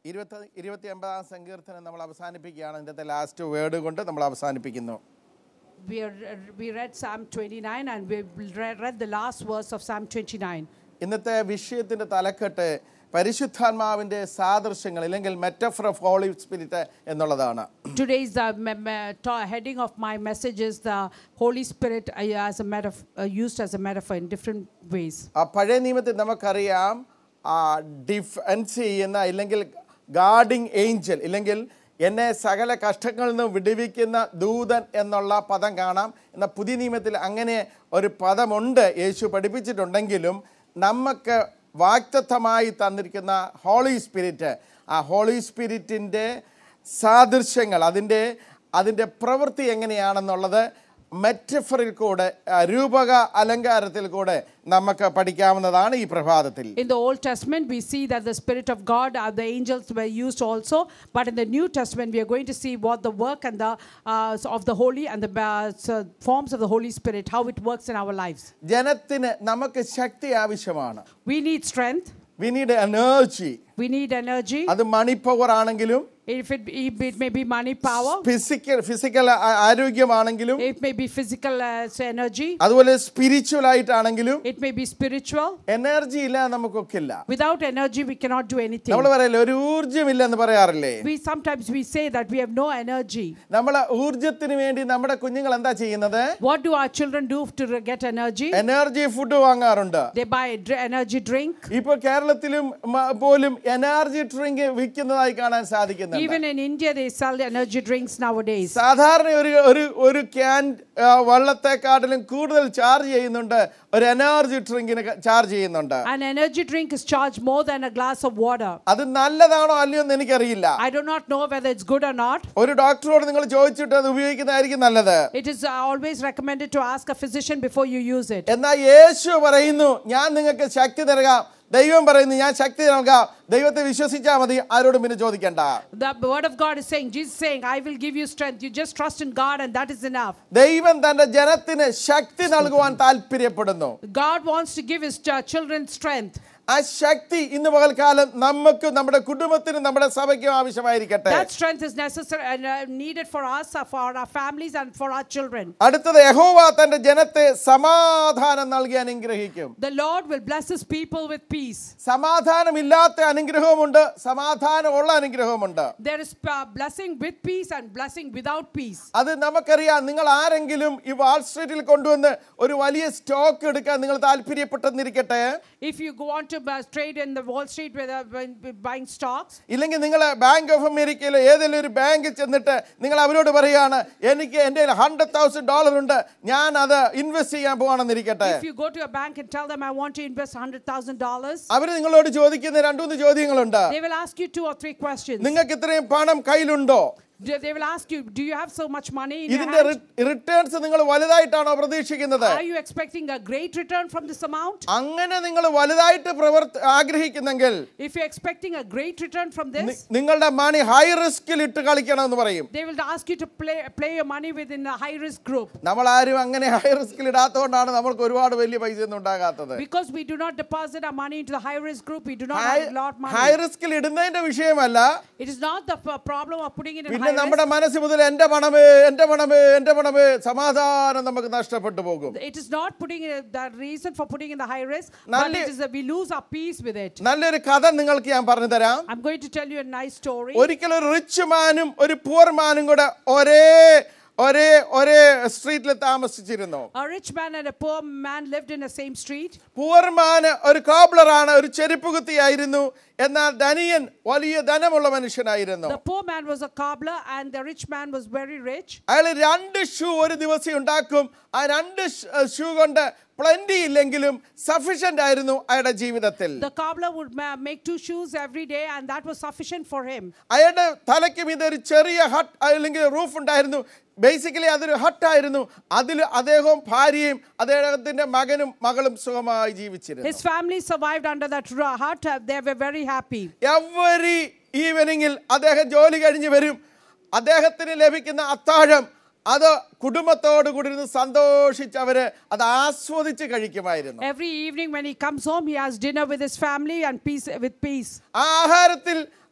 ഇരുപത്തി ഇരുപത്തി ഒമ്പതാം സങ്കീർത്തനം നമ്മൾ അവസാനിപ്പിക്കുകയാണ് ഇതിൻ്റെ ലാസ്റ്റ് വേർഡ് കൊണ്ട് നമ്മൾ അവസാനിപ്പിക്കുന്നു We, are, we read Psalm 29 and we read, read the last verse of Psalm 29. ഇന്നത്തെ വിഷയത്തിൻ്റെ തലക്കെട്ട് പരിശുദ്ധാത്മാവിൻ്റെ സാദൃശ്യങ്ങൾ അല്ലെങ്കിൽ മെറ്റഫർ ഓഫ് ഹോളി സ്പിരിറ്റ് എന്നുള്ളതാണ് Today's the me- me- ta- heading of my message is the Holy Spirit uh, as a metaph- uh, used as a metaphor in different ways. ആ പഴയ നിയമത്തിൽ നമുക്കറിയാം ആ ഡിഫൻസ് ചെയ്യുന്ന ഇല്ലെങ്കിൽ ഗാർഡിങ് ഏഞ്ചൽ ഇല്ലെങ്കിൽ എന്നെ സകല കഷ്ടങ്ങളിൽ നിന്നും വിടുവിക്കുന്ന ദൂതൻ എന്നുള്ള പദം കാണാം എന്നാൽ പുതിയ നിയമത്തിൽ അങ്ങനെ ഒരു പദമുണ്ട് യേശു പഠിപ്പിച്ചിട്ടുണ്ടെങ്കിലും നമുക്ക് വാക്തത്വമായി തന്നിരിക്കുന്ന ഹോളി സ്പിരിറ്റ് ആ ഹോളി സ്പിരിറ്റിൻ്റെ സാദൃശ്യങ്ങൾ അതിൻ്റെ അതിൻ്റെ പ്രവൃത്തി എങ്ങനെയാണെന്നുള്ളത് മെറ്റഫറിൽ കൂടെ ആ, രൂപക അലങ്കാരത്തിൽ കൂടെ നമുക്ക് പഠിക്കാവുന്നതാണ് ഈ പ്രഭാതത്തിൽ In the Old Testament, we see that the Spirit of God, uh, the angels were used also. But in the New Testament, we are going to see what the work and the uh, of the Holy and the uh, so forms of the Holy Spirit, how it works in our lives. ജനത്തിന് നമുക്ക് ശക്തി ആവശ്യമാണ് We need strength. We need energy We need energy. അത് money power ആണെങ്കിലും If it, if it may be money, power. Physical physical ആരോഗ്യമാണെങ്കിലും It may be physical uh, so energy. അതുപോലെ spiritual ആയിട്ടാണെങ്കിലും It may be spiritual. Energy ഇല്ലാതെ നമുക്കൊക്കില്ല Without energy, we cannot do anything. നമ്മൾ പറയല്ലേ ഒരു ഊർജ്ജമില്ലെന്ന് പറയാറില്ലേ We sometimes we say that we have no energy. നമ്മൾ ഊർജ്ജത്തിന് വേണ്ടി നമ്മുടെ കുഞ്ഞുങ്ങൾ എന്താ ചെയ്യുന്നത് What do our children do to re- get energy? Energy food വാങ്ങാറുണ്ട് They buy a dr- energy drink. ഇപ്പൊ കേരളത്തിലും മ- പോലും എനർജി ഡ്രിങ്ക് വിൽക്കുന്നതായി കാണാൻ സാധിക്കുന്നുണ്ട് Even in India, they sell energy drinks nowadays. സാധാരണ ഒരു ഒരു ഒരു ക്യാൻ ആ, വെള്ളത്തെക്കാട്ടിലും കൂടുതൽ ചാർജ് ചെയ്യുന്നുണ്ട് ഒരു എനർജി ഡ്രിങ്കിന് ചാർജ് ചെയ്യുന്നുണ്ട് An energy drink is charged more than a glass of water. അത് നല്ലതാണോ അല്ലയോ എന്ന് എനിക്കറിയില്ല I do not know whether it's good or not. ഒരു ഡോക്ടറോട് നിങ്ങൾ ചോദിച്ചിട്ട് അത് ഉപയോഗിക്കുന്നതായിരിക്കും നല്ലത് It is uh, always recommended to ask a physician before you use it. എന്നാൽ യേശു പറയുന്നു ഞാൻ നിങ്ങൾക്ക് ശക്തി നൽകാം ദൈവം പറയുന്നു ഞാൻ ശക്തി നൽകാം ദൈവത്തെ വിശ്വസിച്ചാൽ മതി ആരോടും പിന്നെ ചോദിക്കണ്ട The word of God is saying, Jesus is saying, I will give you strength. You just trust in God and that is enough. ദൈവം തന്റെ ജനത്തിന് ശക്തി നൽകുവാൻ താല്പര്യപ്പെടുന്നു God wants to give his ch- children strength. ആ ശക്തി ഇന്ന് പകൽക്കാലം നമുക്ക് നമ്മുടെ കുടുംബത്തിനും നമ്മുടെ സഭയ്ക്കും ആവശ്യമായിരിക്കട്ടെ That strength is necessary and uh, needed for us, uh, for our families, and for our children. അടുത്തത് യഹോവ തന്റെ ജനത്തെ സമാധാനം നൽകി അനുഗ്രഹിക്കും The Lord will bless his people with peace. സമാധാനമില്ലാത്ത അനുഗ്രഹവുമുണ്ട് സമാധാനമുള്ള അനുഗ്രഹവുമുണ്ട് There is uh, blessing with peace and blessing without peace. അത് നമുക്കറിയാം നിങ്ങൾ ആരെങ്കിലും ഈ വാൾ സ്ട്രീറ്റിൽ കൊണ്ടുവന്ന് ഒരു വലിയ സ്റ്റോക്ക് എടുക്കാൻ നിങ്ങൾ താല്പര്യപ്പെട്ടെന്നിരിക്കട്ടെ If you go on to uh, trade in the Wall Street with, uh, when- with buying stocks, ഇല്ലെങ്കിൽ നിങ്ങൾ ബാങ്ക് ഓഫ് അമേരിക്കയിലോ ഏതെങ്കിലും ഒരു ബാങ്കിൽ ചെന്നിട്ട് നിങ്ങൾ അവരോട് പറയാണ് എനിക്ക് എൻ്റെ ഹൺഡ്രഡ് തൗസൻഡ് ഡോളർ ഉണ്ട് ഞാൻ അത് ഇൻവെസ്റ്റ് ചെയ്യാൻ പോവാണെന്നിരിക്കട്ടെ if you go to a bank and tell them, I want to invest $100,000, അവർ നിങ്ങളോട് ചോദിക്കുന്ന രണ്ടുമൂന്ന് ചോദ്യങ്ങളുണ്ട് they will ask you two or three questions. നിങ്ങൾക്ക് ഇത്രയും പണം കയ്യിലുണ്ടോ They they will ask you, Do you have so much money in your ഇതിന്റെ hand? Returns നിങ്ങൾ വലുതായിട്ടാണോ പ്രതീക്ഷിക്കുന്നത് Are you expecting a great return from this amount? അങ്ങനെ നിങ്ങൾ വലുതായിട്ട് പ്രവർത്തി ആഗ്രഹിക്കുന്നെങ്കിൽ If you're expecting a great return from നി- this, നിങ്ങളുടെ മണി ഹൈ റിസ്കിൽ ഇട്ട് കളിക്കണം എന്ന് പറയും they will ask you to play, play your money within a high risk group. നമ്മൾ ആരും അങ്ങനെ ഹൈ റിസ്കിൽ ഇടാത്തതുകൊണ്ടാണ് നമ്മൾക്ക് ഒരുപാട് വലിയ പൈസ ഒന്നും ഉണ്ടാകാത്തത് Because we do not deposit our money into the high risk group, we do not have a lot high money. റിസ്കിൽ ഇടുന്നതിന്റെ വിഷയമല്ല It is not the p- problem of putting it in പിന്നെ high നമ്മുടെ risk. മനസ്സ് മുതൽ എന്റെ പണമേ എന്റെ പണമേ എന്റെ പണമേ സമാധാനം നമുക്ക് നഷ്ടപ്പെട്ടു പോകും It is not putting it, the reason for putting in the high risk, but നല്ല- it is that we lose our peace with it. നല്ലൊരു കഥ നിങ്ങൾക്ക് ഞാൻ പറഞ്ഞു തരാം I'm going to tell you a nice story. ഒരിക്കലും ഒരു rich മാനും ഒരു പുവർ മാനും കൂടെ ഒരേ ഒരേ ഒരേ സ്ട്രീറ്റിൽ താമസിച്ചിരുന്നു A rich man and a poor man lived in the same street. Poor man ഒരു കോബ്ലറാണ് ഒരു ചെരുപ്പ് കുത്തിയായിരുന്നു എന്നാൽ ധനിയൻ വലിയ ധനമുള്ള മനുഷ്യനായിരുന്നു The poor man was a cobbler and the rich man was very rich. അയാൾ രണ്ട് ഷൂ ഒരു ദിവസം ഉണ്ടാക്കും ആ രണ്ട് ഷൂ കൊണ്ട് പ്ലന്റി ഇല്ലെങ്കിലും സഫീഷ്യന്റ് ആയിരുന്നു അയാളുടെ ജീവിതത്തിൽ The cobbler would ma- make two shoes every day and that was sufficient for him. അയാളുടെ തലയ്ക്ക് മീതെ ഒരു ചെറിയ ഹട്ട് അല്ലെങ്കിൽ റൂഫ് ഉണ്ടായിരുന്നു ബേസിക്കലി അതൊരു ഹട്ടായിരുന്നു അതിൽ അദ്ദേഹവും ഭാര്യയും അദ്ദേഹത്തിന്റെ മകനും മകളും സുഖമായി ജീവിച്ചിരുന്നു His family survived under that ru- hut. uh, They were very happy. Every ഈവനിങ്ങിൽ അദ്ദേഹം ജോലി കഴിഞ്ഞ് വരും അദ്ദേഹത്തിന് ലഭിക്കുന്ന അത്താഴം അത് കുടുംബത്തോട് കൂടി ഇരുന്ന് സന്തോഷിച്ച് അവര് അത് ആസ്വദിച്ച് കഴിക്കുമായിരുന്നു Every evening when he comes home, he has dinner with his family and peace with peace. ആ ആഹാരത്തിൽ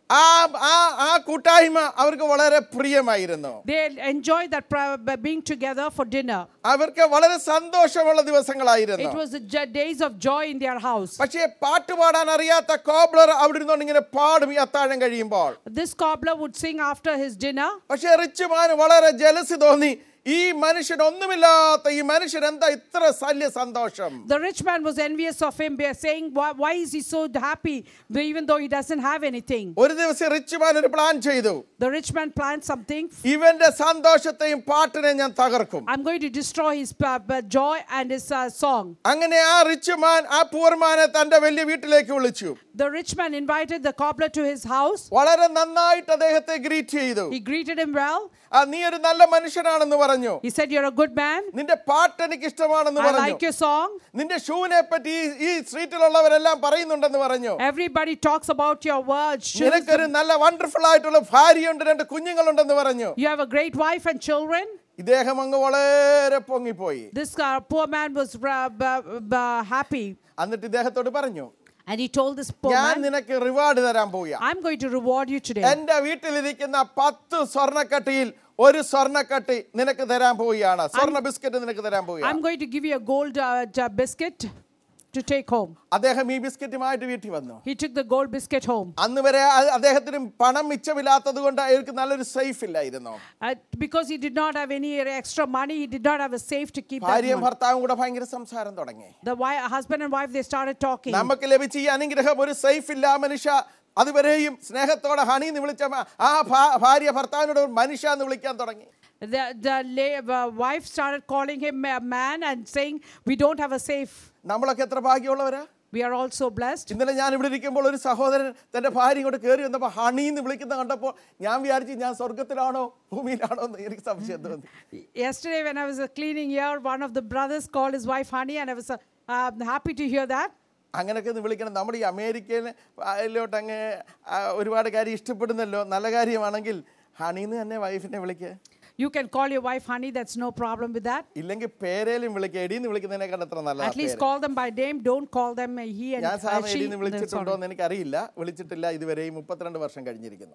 ആ ആ ആ കൂട്ടായ്മ അവർക്ക് വളരെ പ്രിയമായിരുന്നു They enjoyed that pra- b- being together for dinner. അവർക്ക് വളരെ സന്തോഷമുള്ള It ദിവസങ്ങളായിരുന്നു was the j- days of joy in their house. പക്ഷേ പാട്ട് പാടാൻ അറിയാത്ത കോബ്ലർ അവിടെ ഇരുന്നുകൊണ്ട് ഇങ്ങനെ പാടും ഈ അത്താഴം കഴിയുമ്പോൾ This cobbler would sing after his dinner. പക്ഷേ റിച്ചുമാന് വളരെ ജലസി തോന്നി ഈ മനുഷ്യൻ ഒന്നുമില്ലാത്ത ഈ മനുഷ്യൻ എന്താ ഇത്ര ശല്യ സന്തോഷം The rich man was envious of him, by saying, why, why is he so happy even though he doesn't have anything? ഒരു ദിവസം റിച്ചുമാൻ ഒരു പ്ലാൻ ചെയ്തു The rich man planned something. ഇവന്റെ സന്തോഷത്തെയും പാട്ടിനെ ഞാൻ തകർക്കും I'm going to destroy his uh, b- joy and his uh, song. അങ്ങനെ ആ റിച്ചുമാൻ ആ പൂർമാനെ തന്റെ വലിയ വീട്ടിലേക്ക് വിളിച്ചു The rich man invited the cobbler to his house. വളരെ നന്നായിട്ട് അദ്ദേഹത്തെ ഗ്രീറ്റ് ചെയ്തു He greeted him well. ആ നീ ഒരു നല്ല മനുഷ്യനാണെന്ന് പറഞ്ഞു He said, You're a good man. നിന്റെ പാട്ട് എനിക്ക് ഇഷ്ടമാണെന്ന് I പറഞ്ഞു like your song. നിന്റെ ഷൂവിനെ പറ്റി ഈ- ഈ സ്ട്രീറ്റിലുള്ളവരെല്ലാം പറയുന്നുണ്ടെന്ന് പറഞ്ഞു Everybody talks about your words. shoes. നിനക്കൊരു നല്ല വണ്ടർഫുൾ ആയിട്ടുള്ള ഭാര്യയുണ്ട് രണ്ട് കുഞ്ഞുങ്ങളുണ്ടെന്ന് പറഞ്ഞു You have a great wife and children. ഇദ്ദേഹം അങ്ങ് വളരെ പൊങ്ങിപ്പോയി This uh, poor man was uh, b- b- happy. എന്നിട്ട് ഇദ്ദേഹത്തോട് പറഞ്ഞു And he told this poor ഞാൻ man, നിനക്ക് റിവാർഡ് തരാൻ പോവുക I'm going to reward you today. എന്റെ വീട്ടിലിരിക്കുന്ന പത്ത് സ്വർണ്ണക്കട്ടിയിൽ ഒരു സ്വർണ്ണക്കട്ടി നിനക്ക് തരാൻ പോവുകയാണ് സ്വർണ്ണ ബിസ്ക്കറ്റ് നിനക്ക് തരാൻ പോവുകയാണ് I'm going to give you a gold uh, j- biscuit to take home. അദ്ദേഹം ഈ ബിസ്ക്കറ്റുമായിട്ട് വീട്ടിൽ വന്നു He took the gold biscuit home. അന്ന് വരെ അ- അദ്ദേഹത്തിന് പണം മിച്ചമില്ലാത്തത് കൊണ്ട് അയാൾക്ക് നല്ലൊരു സേഫ് ഇല്ലായിരുന്നു Uh, because he did not have any extra money, he did not have a safe to keep that ഭാര്യയും money. ഭർത്താവും കൂടെ ഭയങ്കര സംസാരം തുടങ്ങി The wi- husband and wife, they started talking. നമുക്ക് ലഭിച്ച ഈ അനുഗ്രഹം ഒരു സേഫ് ഇല്ല മനുഷ്യ അതുവരെയും സ്നേഹത്തോടെ ഹണി എന്ന് വിളിച്ച മ- ആ ഭാ- ഭാര്യ ഭർത്താവിനോട് മനുഷ്യ എന്ന് വിളിക്കാൻ തുടങ്ങി The, the la- uh, wife started calling him a man and saying, We don't have a safe. നമ്മളൊക്കെ എത്ര ഭാഗ്യമുള്ളവരാ We are also blessed. ഇന്നലെ ഞാൻ ഇവിടെ ഇരിക്കുമ്പോൾ ഒരു സഹോദരൻ തന്റെ ഭാര്യ ഇങ്ങോട്ട് കയറി വന്നപ്പോൾ ഹണി എന്ന് വിളിക്കുന്ന കണ്ടപ്പോൾ ഞാൻ വിചാരിച്ചു ഞാൻ സ്വർഗത്തിലാണോ ഭൂമിയിലാണോ എന്ന് എനിക്ക് സംശയം തോന്നി Yesterday, when I was uh, cleaning here, one of the brothers called his wife honey, and I was uh, uh, happy to hear that. അങ്ങനെയൊക്കെ ഒന്ന് വിളിക്കണം നമ്മുടെ ഈ അമേരിക്കയിൽ അതിലോട്ട് അങ്ങ് ആ, ഒരുപാട് കാര്യം ഇഷ്ടപ്പെടുന്നല്ലോ നല്ല കാര്യമാണെങ്കിൽ ഹണിന്ന് തന്നെ വൈഫിനെ വിളിക്കുക You can call your wife honey, that's no problem with that. ഇല്ലെങ്കിൽ പേരേലും വിളിക്കുക എടീന്ന് വിളിക്കുന്നതിനേക്കാൾ എത്ര നല്ല At least call them by name, don't call them uh, he and ഞാൻ uh, സാറിന് she. എടീന്ന് That's വിളിച്ചിട്ടുണ്ടോ all. എന്ന് എനിക്കറിയില്ല വിളിച്ചിട്ടില്ല ഇതുവരെയും മുപ്പത്തിരണ്ട് വർഷം കഴിഞ്ഞിരിക്കുന്നു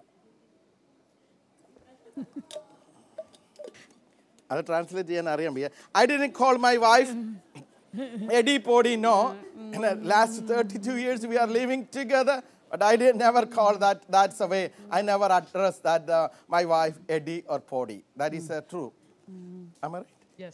അത് ട്രാൻസ്ലേറ്റ് ചെയ്യാൻ അറിയാൻ വയ്യ I didn't call my wife എഡി പോഡി no last thirty two years we are living together But I did never call that, that's the way. I never address that uh, my wife Eddie or Podi. That is uh, true. Am I right? Yes.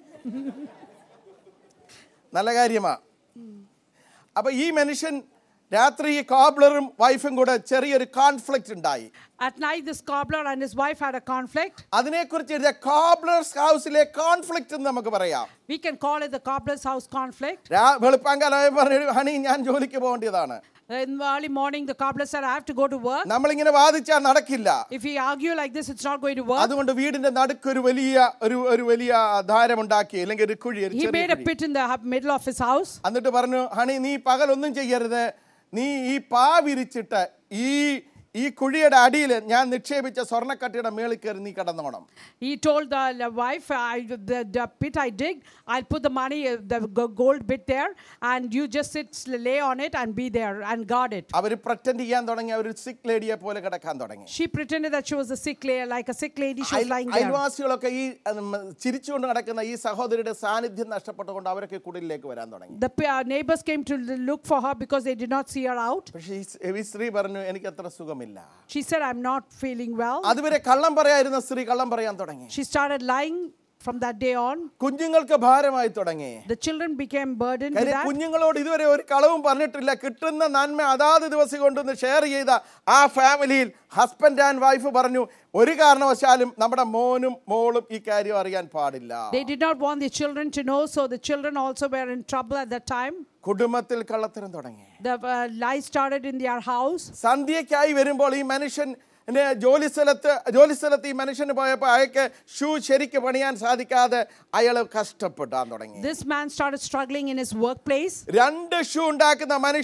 നല്ല കാര്യമാ അപ്പൊ ഈ മനുഷ്യൻ രാത്രി ഈ കോബ്ലറും വൈഫും കൂടെ ചെറിയൊരു കോൺഫ്ലിക്റ്റ് ഉണ്ടായി At night, this cobbler and his wife had a conflict. അതിനെക്കുറിച്ച് എഴുതിയ കോബ്ലേഴ്സ് ഹൗസിലെ കോൺഫ്ലിക്റ്റ് എന്ന് നമുക്ക് പറയാം We can call it the cobbler's house conflict. രാ- വെളുപ്പാങ്കാലമായി പറഞ്ഞു ഹണി ഞാൻ ജോലിക്ക് പോകേണ്ടതാണ് In the early morning, the cobbler said, I have to go to work. നമ്മളിങ്ങനെ വാദിച്ചാൽ നടക്കില്ല If we argue like this, it's not going to work. അതുകൊണ്ട് വീടിന്റെ നടുക്ക് ഒരു വലിയ ഒരു ഒരു വലിയ ധാരമുണ്ടാക്കി അല്ലെങ്കിൽ ഒരു കുഴി ഒരു He ചെറിയ made a കുഴി. pit in the hu- middle of his house. എന്നിട്ട് പറഞ്ഞു ഹണി നീ പകലൊന്നും ചെയ്യരുത് നീ ഈ പാ വിരിച്ചിട്ട് ഈ ഈ കുഴിയുടെ അടിയിൽ ഞാൻ നിക്ഷേപിച്ച സ്വർണ്ണക്കട്ടിയുടെ മേളിൽ കയറി നീ കിടന്നോണം He told the the wife, I, the, the pit I dig, I'll put the money, uh, the go- gold bit there, and you just sit, lay on it, and be there and guard it. അവർ pretend ചെയ്യാൻ തുടങ്ങി അവർ സിക്ക് ലേഡിയെ പോലെ കിടക്കാൻ തുടങ്ങി She pretended that she was a sick lady, like a sick lady. She was അയൽ- lying there. അയൽവാസികളൊക്കെ ഈ ഉം, ചിരിച്ചുകൊണ്ട് നടക്കുന്ന ഈ സഹോദരിയുടെ സാന്നിധ്യം നഷ്ടപ്പെട്ടുകൊണ്ട് അവരൊക്കെ കുടിലേക്ക് വരാൻ തുടങ്ങി The p- uh, neighbors came to l- look for her because they did not see her out. പക്ഷേ ഈ സ്- ഈ സ്ത്രീ പറഞ്ഞു എനിക്ക് അത്ര സുഖമില്ല She said, I'm not feeling well. അതുവരെ കള്ളം പറയായിരുന്ന സ്ത്രീ കള്ളം പറയാൻ തുടങ്ങി She started lying from that day on. കുഞ്ഞുങ്ങൾക്ക് ഭാരമായി തുടങ്ങി The children became burdened with കാര്യം that. കുഞ്ഞുങ്ങളോട് ഇതുവരെ ഒരു കളവും പറഞ്ഞിട്ടില്ല കിട്ടുന്ന നന്മ അതാത് ദിവസം കൊണ്ടൊന്ന് ഷെയർ ചെയ്ത ആ ഫാമിലിയിൽ ഹസ്ബൻഡ് ആൻഡ് വൈഫ് പറഞ്ഞു ഒരു കാരണവശാലും നമ്മുടെ മോനും മോളും ഈ കാര്യം അറിയാൻ പാടില്ല They did not want the children to know, so the children also were in trouble at that time. കുടുംബത്തിൽ കള്ളത്തരം തുടങ്ങി The uh, lies started in their house. സന്ധ്യയ്ക്കായി വരുമ്പോൾ ഈ മനുഷ്യൻ ജോലി സ്ഥലത്ത് ജോലി സ്ഥലത്ത് ഈ മനുഷ്യന് പോയപ്പോൾ അയാൾക്ക് ഷൂ ശരിക്ക് പണിയാൻ സാധിക്കാതെ അയാൾ കഷ്ടപ്പെട്ടാൻ തുടങ്ങി This man started struggling in his workplace. രണ്ട് ഷൂ ഉണ്ടാക്കുന്ന മനുഷ്യൻ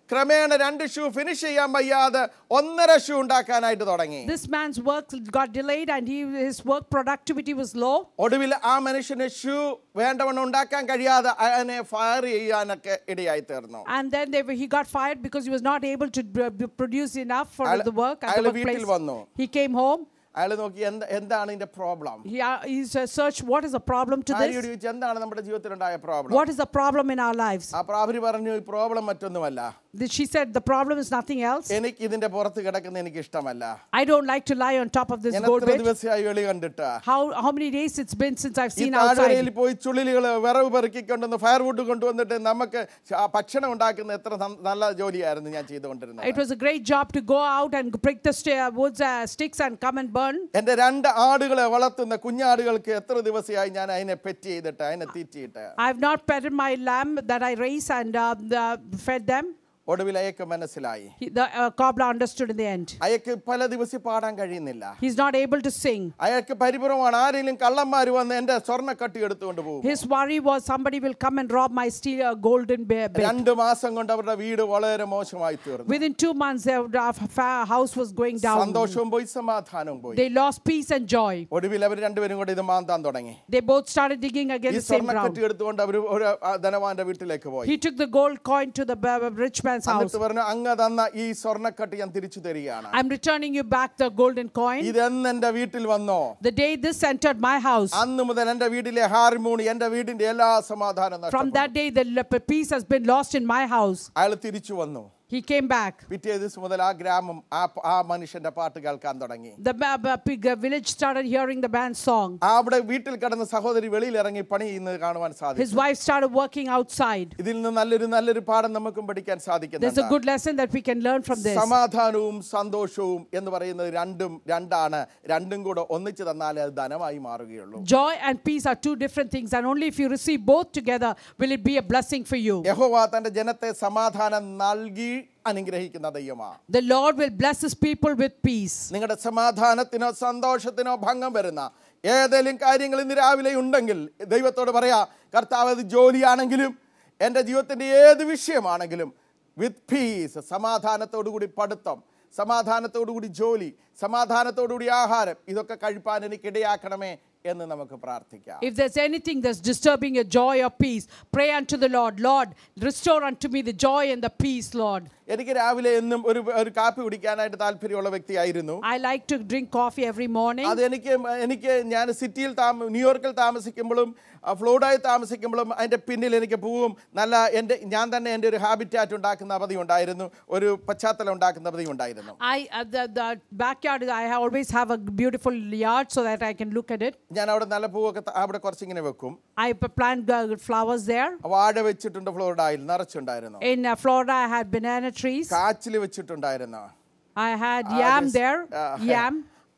ക്രമേണ രണ്ട് ഷൂ ഫിനിഷ് ചെയ്യാൻ വയ്യാതെ ഒന്നര ഷൂ ഉണ്ടാക്കാനായിട്ട് തുടങ്ങി This man's work got delayed and he, his work productivity was low. ഒടുവിൽ ആ മനുഷ്യന് ഷൂ വേണ്ടവണ്ണം ഉണ്ടാക്കാൻ കഴിയാതെ അതിനെ ഫയർ ചെയ്യാനൊക്കെ ഇടയായി തീർന്നു And then they, were- he got fired because he was not able to b- b- produce enough for അയാള്- the work at the അയാള് വീട്ടിൽ workplace. വന്നു. He came home. അയാൾ നോക്കി എന്ത് എന്താണ് ഇതിന്റെ problem He, uh, he's uh, searched what is the problem to ഭാര്യയോട് this? ചോദിച്ചു എന്താണ് നമ്മുടെ ജീവിതത്തിലുണ്ടായ problem What is the problem in our lives? ആ പ്രാവരി പറഞ്ഞു ഈ പ്രോബ്ലം മറ്റൊന്നുമല്ല Th- She said the problem is nothing else. എനിക്ക് ഇതിന്റെ പുറത്ത് കിടക്കുന്ന എനിക്ക് ഇഷ്ടമല്ല I don't like to lie on top of this ഞാൻ gold എത്ര bed. ദിവസമായി വെളി കണ്ടിട്ട് How, how many days it's been since I've ഈ seen താഴ്വരയിൽ outside? പോയി ചുള്ളിലുകൾ വിറവ് പെറുക്കിക്കൊണ്ടുവന്ന് ഫയർവുഡ് കൊണ്ടുവന്നിട്ട് നമുക്ക് ആ ഭക്ഷണം ഉണ്ടാക്കുന്ന എത്ര നം- നല്ല ജോലിയായിരുന്നു ഞാൻ ചെയ്തുകൊണ്ടിരുന്നത് It was a great job to go out and break the sta- woods, uh, sticks and come and burn. എന്റെ രണ്ട് ആടുകളെ വളർത്തുന്ന കുഞ്ഞാടുകൾക്ക് എത്ര ദിവസമായി ഞാൻ അതിനെ പെറ്റ് ചെയ്തിട്ട് അതിനെ തീറ്റിയിട്ട് I have not petted my lamb that I raise and uh, the, fed them. ഒടുവിൽ അയക്ക് മനസ്സിലായി He, the uh, cobbler understood in the end. അയക്ക് പല ദിവസം പാടാൻ കഴിയുന്നില്ല He's not able to sing. അയാൾക്ക് പരിപുറമാണ് ആരെങ്കിലും കള്ളന്മാർ വന്ന് എന്റെ സ്വർണ്ണക്കട്ടി എടുത്തുകൊണ്ട് പോകും His worry was somebody will come and rob my steel uh, golden ba- bed. രണ്ട് മാസം കൊണ്ട് അവരുടെ വീട് വളരെ മോശമായി തീർന്നു Within two months, their uh, fa- house was going down. സന്തോഷവും പോയി സമാധാനവും പോയി They lost peace and joy. ഒടുവിൽ അവർ രണ്ടുപേരും കൂടി ഇത് മാന്താൻ തുടങ്ങി They both started digging again ഈ the same ground. സ്വർണ്ണക്കട്ടി എടുത്തുകൊണ്ട് അവർ ഒരു ആ, ധനവാന്റെ വീട്ടിലേക്ക് പോയി He took the gold coin to the uh, rich man's house. എന്നിട്ട് പറഞ്ഞു അങ്ങ് തന്ന ഈ സ്വർണ്ണക്കട്ടി ഞാൻ തിരിച്ചു തരികയാണ് I'm returning you back the golden coin. ഇതെന്ന് എന്റെ വീട്ടിൽ വന്നോ The day this entered my house, അന്ന് മുതൽ എന്റെ വീട്ടിലെ ഹാർമോണി എന്റെ വീടിന്റെ എല്ലാ സമാധാനം from നഷ്ടപ്പെട്ടു that day, the le- peace has been lost in my house. അയാൾ തിരിച്ചു വന്നു He came back. പിറ്റേ ദിവസം മുതൽ ആ ഗ്രാമം ആ ആ മനുഷ്യന്റെ പാട്ട് കേൾക്കാൻ തുടങ്ങി The ba- ba- pig- uh, village started hearing the band's song. ആ അവിടെ വീട്ടിൽ കിടന്ന സഹോദരി വെളിയിൽ ഇറങ്ങി പണി ചെയ്യുന്നത് കാണുവാൻ His സാധിക്കും wife started working outside. ഇതിൽ നിന്ന് നല്ലൊരു നല്ലൊരു പാഠം നമുക്കും പഠിക്കാൻ There's a സാധിക്കുന്നുണ്ട് good lesson that we can learn from this. സമാധാനവും സന്തോഷവും എന്ന് പറയുന്നത് രണ്ടും രണ്ടാണ് രണ്ടും കൂടെ ഒന്നിച്ചു തന്നാലേ അത് ധനമായി മാറുകയുള്ളൂ Joy and peace are two different things, and only if you receive both together will it be a blessing for you. യഹോവ തന്റെ ജനത്തെ സമാധാനം നൽകി അനുഗ്രഹിക്കുന്ന ദൈവമാണ് The Lord will bless His people with peace. നിങ്ങളുടെ സമാധാനത്തിനോ സന്തോഷത്തിനോ ഭംഗം വരുന്ന ഏതെങ്കിലും കാര്യങ്ങൾ ഇന്ന് രാവിലെ ഉണ്ടെങ്കിൽ ദൈവത്തോട് പറയാ കർത്താവ് അത് ജോലിയാണെങ്കിലും എൻ്റെ ജീവിതത്തിൻ്റെ ഏത് വിഷയമാണെങ്കിലും വിത്ത് പീസ് സമാധാനത്തോടുകൂടി പഠിത്തം സമാധാനത്തോടുകൂടി ജോലി സമാധാനത്തോടുകൂടി ആഹാരം ഇതൊക്കെ കഴിപ്പാൻ എനിക്ക് ഇടയാക്കണമേ എന്ന് നമുക്ക് പ്രാർത്ഥിക്കാം If there's anything that's disturbing your joy or peace, pray unto the Lord. Lord, restore unto me the joy and the peace, Lord. എനിക്ക് രാവിലെ എന്നും ഒരു ഒരു കാപ്പി കുടിക്കാനായിട്ട് താല്പര്യമുള്ള വ്യക്തിയായിരുന്നു I like to drink coffee every morning. അത് എനിക്ക് എനിക്ക് ഞാൻ സിറ്റിയിൽ താമ ന്യൂയോർക്കിൽ താമസിക്കുമ്പോഴും ആ, ഫ്ലോറിഡയിൽ താമസിക്കുമ്പോഴും അതിൻ്റെ പിന്നിൽ എനിക്ക് പൂവും നല്ല എൻ്റെ ഞാൻ തന്നെ എൻ്റെ ഒരു ഹാബിറ്റാറ്റ് ഉണ്ടാക്കുന്ന അവധി ഉണ്ടായിരുന്നു ഒരു പശ്ചാത്തലം ഉണ്ടാക്കുന്ന അവധി ഉണ്ടായിരുന്നു I uh, the, the backyard I always have a beautiful yard so that I can look at it. ഞാൻ അവിടെ നല്ല പൂവൊക്കെ ത- അവിടെ കുറച്ചിങ്ങനെ വെക്കും I p- plant uh, flowers there. വാഴ വെച്ചിട്ടുണ്ട് ഫ്ലോറിഡയിൽ നിറച്ചുണ്ടായിരുന്നു In uh, Florida, I had banana trees. കാച്ചിൽ വെച്ചിട്ടുണ്ടായിരുന്നു I had Ah, yam this, there. uh, Yam.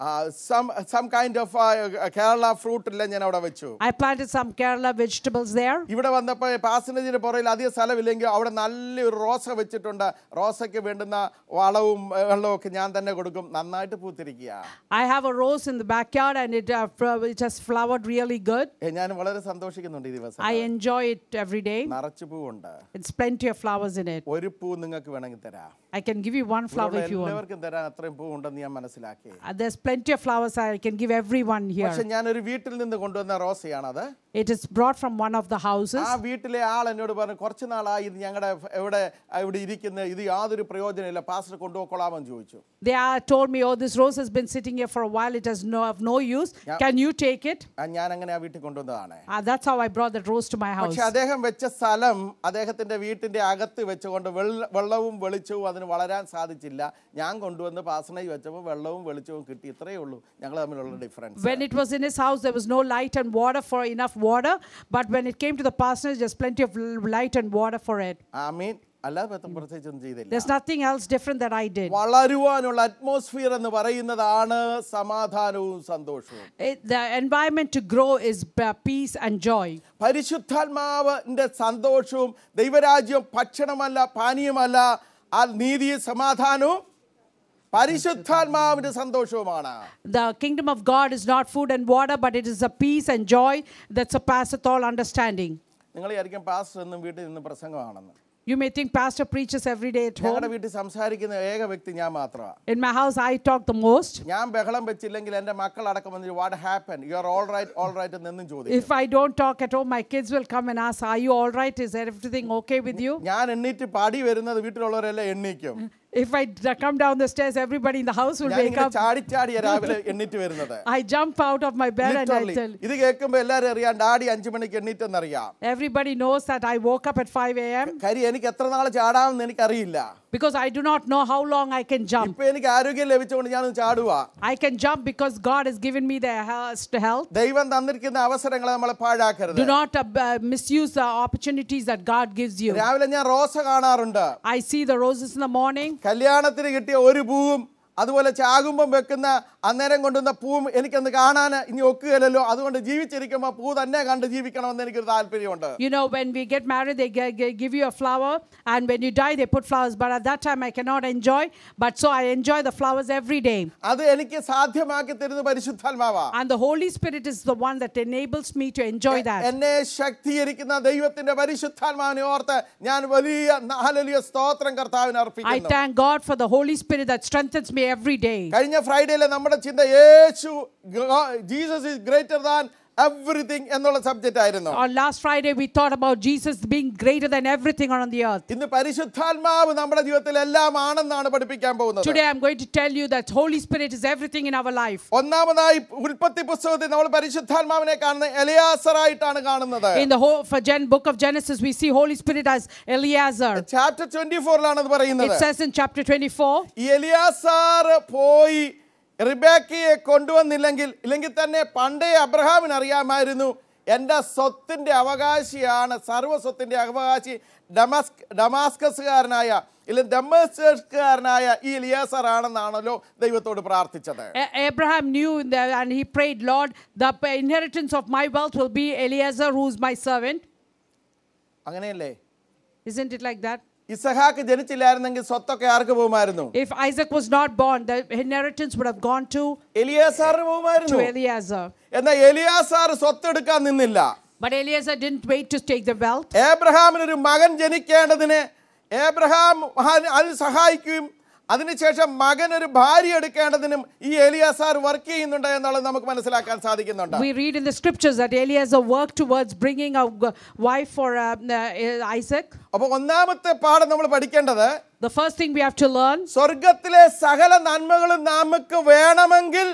Some some kind of Kerala fruit എല്ലാം ഞാൻ അവിടെ വെച്ചു I planted some Kerala vegetables there. ഇവിടെ വന്നപ്പോൾ പാസനേജിന് പുറകിൽ അധികം സ്ഥലമില്ലെങ്കിൽ അവിടെ നല്ലൊരു റോസ വെച്ചിട്ടുണ്ട് റോസയ്ക്ക് വേണ്ടുന്ന വളവും ഏഹ്, വെള്ളവും ഒക്കെ ഞാൻ തന്നെ കൊടുക്കും നന്നായിട്ട് പൂത്തിരിക്കുക I have a rose in the backyard and it, uh, fl- it has flowered really good. ഏ, ഞാൻ വളരെ സന്തോഷിക്കുന്നുണ്ട് ഈ ദിവസം I enjoy it every day. നിറച്ചു പൂവുണ്ട് It's plenty of flowers in it. ഒരു പൂ നിങ്ങൾക്ക് വേണമെങ്കിൽ തരാം I can give you one flower ഇവിടെയുള്ള if you want. എല്ലാവർക്കും തരാൻ അത്രയും പൂ ഉണ്ടെന്ന് ഞാൻ മനസ്സിലാക്കി Uh, there's plenty of flowers I can give everyone പക്ഷെ here. ഞാനൊരു വീട്ടിൽ നിന്ന് കൊണ്ടുവന്ന റോസയാണത് It is brought from one of the houses. ആ വീട്ടിലെ ആൾ എന്നോട് പറഞ്ഞു കുറച്ച് നാളായി ഇത് ഞങ്ങളുടെ എവിടെ ഇവിടെ ഇരിക്കുന്ന ഇത് യാതൊരു പ്രയോജനമില്ല പാസ്റ്റർ കൊണ്ടുപോയിക്കൊള്ളാമെന്ന് ചോദിച്ചു They are told me, oh, this rose has been sitting here for a while. It has no of no use. Yeah. Can you take it? ആ, ഞാൻ അങ്ങനെ ആ വീട്ടിൽ കൊണ്ടുവന്നതാണ് Uh, that's how I brought that rose to my house. പക്ഷെ അദ്ദേഹം വെച്ച സ്ഥലം അദ്ദേഹത്തിന്റെ വീട്ടിന്റെ അകത്ത് വെച്ചുകൊണ്ട് വെള്ള വെള്ളവും വെളിച്ചവും അതിന് വളരാൻ സാധിച്ചില്ല ഞാൻ കൊണ്ടുവന്ന് പാസണയിൽ വെച്ചപ്പോൾ വെള്ളവും വെളിച്ചവും കിട്ടി ഇത്രയേ ഉള്ളൂ ഞങ്ങൾ തമ്മിലുള്ള difference When it was in his house, there was no light and water for enough water. But when it came to the parsonage, there's plenty of l- light and water for it. ആ മീൻ അല്ലാതെ പ്രത്യേക- പ്രത്യേകിച്ചൊന്നും ചെയ്തില്ല There's nothing else different that I did. വളരുവാനുള്ള atmosphere എന്ന് പറയുന്നതാണ് സമാധാനവും സന്തോഷവും It, the environment to grow is uh, peace and joy. പരിശുദ്ധാത്മാവിന്റെ സന്തോഷവും ദൈവരാജ്യം ഭക്ഷണമല്ല പാനീയമല്ല ആ നീതിയും സമാധാനവും പരിശുദ്ധാത്മാവിന്റെ സന്തോഷവുമാണ് The kingdom of God is not food and water, but it is a peace and joy that surpasseth all understanding. നിങ്ങൾ വിചാരിക്കും പാസ്റ്റർ എന്നും വീട്ടിൽ നിന്ന് പ്രസംഗമാണെന്ന് You may think pastor preaches every day at ഞങ്ങളുടെ home. വീട്ടിൽ സംസാരിക്കുന്ന ഏക വ്യക്തി ഞാൻ മാത്രമാണ് In my house, I talk the most. ഞാൻ ബഹളം വെച്ചില്ലെങ്കിൽ എൻ്റെ മക്കളടക്കം വന്നിട്ട് what happen you are all right all right എന്നും ചോദിക്കും If I don't talk at home, my kids will come and ask, Are you all right? Is everything okay with you? ഞാൻ എണ്ണീറ്റ് പടി വരുന്നത് വീട്ടിലുള്ളവരെല്ലാം എണ്ണീക്കും If I d- come down the stairs, everybody in the house will ഞാൻ wake ഇങ്ങനെ up. ചാടി ചാടിയ രാവിലെ എണ്ണീറ്റ് വരുന്നത് I jump out of my bed and I Literally. tell. ഇത് കേൾക്കുമ്പോ എല്ലാരും അറിയാം ഡാഡി അഞ്ചു മണിക്ക് എണ്ണീറ്റെന്നറിയാം Everybody knows that I woke up at 5 a.m. കാര്യം എനിക്ക് എത്ര നാൾ ചാടാമെന്ന് എനിക്കറിയില്ല because I do not know how long I can jump. ഇപ്പൊ എനിക്ക് ആരോഗ്യം ലഭിച്ചുകൊണ്ട് ഞാൻ ചാടുക I can jump because God has given me the he- health. ദൈവം തന്നിരിക്കുന്ന അവസരങ്ങളെ നമ്മൾ പാഴാക്കരുത് Do not uh, uh, misuse the opportunities that God gives you. രാവിലെ ഞാൻ റോസ കാണാറുണ്ട് I see the roses in the morning. കല്യാണത്തിന് കിട്ടിയ ഒരു പൂവും അതുപോലെ ചാകുമ്പം വെക്കുന്ന അന്നേരം കൊണ്ടുവന്ന പൂവും എനിക്കൊന്ന് കാണാൻ ഇനി ഒക്കുകയില്ലല്ലോ അതുകൊണ്ട് ജീവിച്ചിരിക്കുമ്പോൾ പൂ തന്നെ കണ്ട് ജീവിക്കണമെന്ന് എനിക്കൊരു താല്പര്യമുണ്ട് You know, when we get married, they g- g- give you a flower, and when you die, they put flowers. But at that time, I cannot enjoy. But so I enjoy the flowers every day. അത് എനിക്ക് സാധ്യമാക്കി തരുന്ന പരിശുദ്ധാത്മാവാ And the Holy Spirit is the one that enables me to enjoy that. എന്നെ ശക്തീകരിക്കുന്ന ദൈവത്തിന്റെ പരിശുദ്ധാത്മാവിനെ ഓർത്ത് ഞാൻ വലിയ നാലലിയ സ്തോത്രം കർത്താവിന് I അർപ്പിക്കുന്നു thank God for the Holy Spirit that strengthens me every day. കഴിഞ്ഞ ഫ്രൈഡേയിലെ നമ്മുടെ ചിന്ത യേശു Jesus is greater than everything എന്നുള്ള സബ്ജക്റ്റ് ആയിരുന്നു On last Friday, we thought about Jesus being greater than everything on the earth. ഇന്ന് പരിശുദ്ധാത്മാവ് നമ്മുടെ ജീവിതത്തിൽ എല്ലാം ആണെന്നാണ് പഠിപ്പിക്കാൻ പോകുന്നത് Today, I'm going to tell you that Holy Spirit is everything in our life. ഒന്നാമതായി ഉൽപ്പത്തി പുസ്തകത്തിൽ നമ്മൾ പരിശുദ്ധാത്മാവിനെ കാണുന്ന എലിയാസറായിട്ടാണ് കാണുന്നത് In the whole for Gen, book of Genesis, we see Holy Spirit as Eleazar. Chapter twenty ഫോറിലാണ് അത് It പറയുന്നത് says in chapter 24, ഈ എലിയാസാർ പോയി റിബേക്കയെ കൊണ്ടുവന്നില്ലെങ്കിൽ ഇല്ലെങ്കിൽ തന്നെ പണ്ടേ അബ്രഹാമിന് അറിയാമായിരുന്നു എൻ്റെ സ്വത്തിൻ്റെ അവകാശിയാണ് സർവ്വ സ്വത്തിൻ്റെ അവകാശി ഡമാസ്ക് ഡമാസ്കസുകാരനായ ഇല്ലെങ്കിൽ ഡമസ്കസുകാരനായ ഈ എലിയാസർ ആണെന്നാണല്ലോ ദൈവത്തോട് പ്രാർത്ഥിച്ചത് A- Abraham knew that, and he prayed, Lord, the p- inheritance of my wealth will be Eliezer, who's my servant. അങ്ങനെയല്ലേ Isn't it like that? ഇസഹാക്ക് ജനിച്ചില്ലായിരുന്നെങ്കിൽ സ്വത്തൊക്കെ ആർക്ക് പോകുമായിരുന്നു If Isaac was not born, the inheritance would have gone to, എലിയാസാറിന് to പോകുമായിരുന്നു Eliezer. എന്നാൽ എലിയാസാർ സ്വത്തെടുക്കാൻ നിന്നില്ല But Eliezer didn't wait to take the wealth. ഏബ്രഹാമിന് ഒരു മകൻ ജനിക്കേണ്ടതിന് ഏബ്രഹാം മഹാൻ അതിൽ സഹായിക്കുകയും അതിനുശേഷം മകൻ ഒരു ഭാര്യ എടുക്കേണ്ടതിനും ഈ എലിയാസാർ വർക്ക് ചെയ്യുന്നുണ്ട് എന്നുള്ളത് നമുക്ക് മനസ്സിലാക്കാൻ സാധിക്കുന്നുണ്ട് We read in the scriptures that Eliezer worked towards bringing a g- wife for um, uh, Isaac. അപ്പൊ ഒന്നാമത്തെ പാഠം നമ്മൾ പഠിക്കേണ്ടത് The first thing we have to learn സ്വർഗത്തിലെ സകല നന്മകളും നമുക്ക് വേണമെങ്കിൽ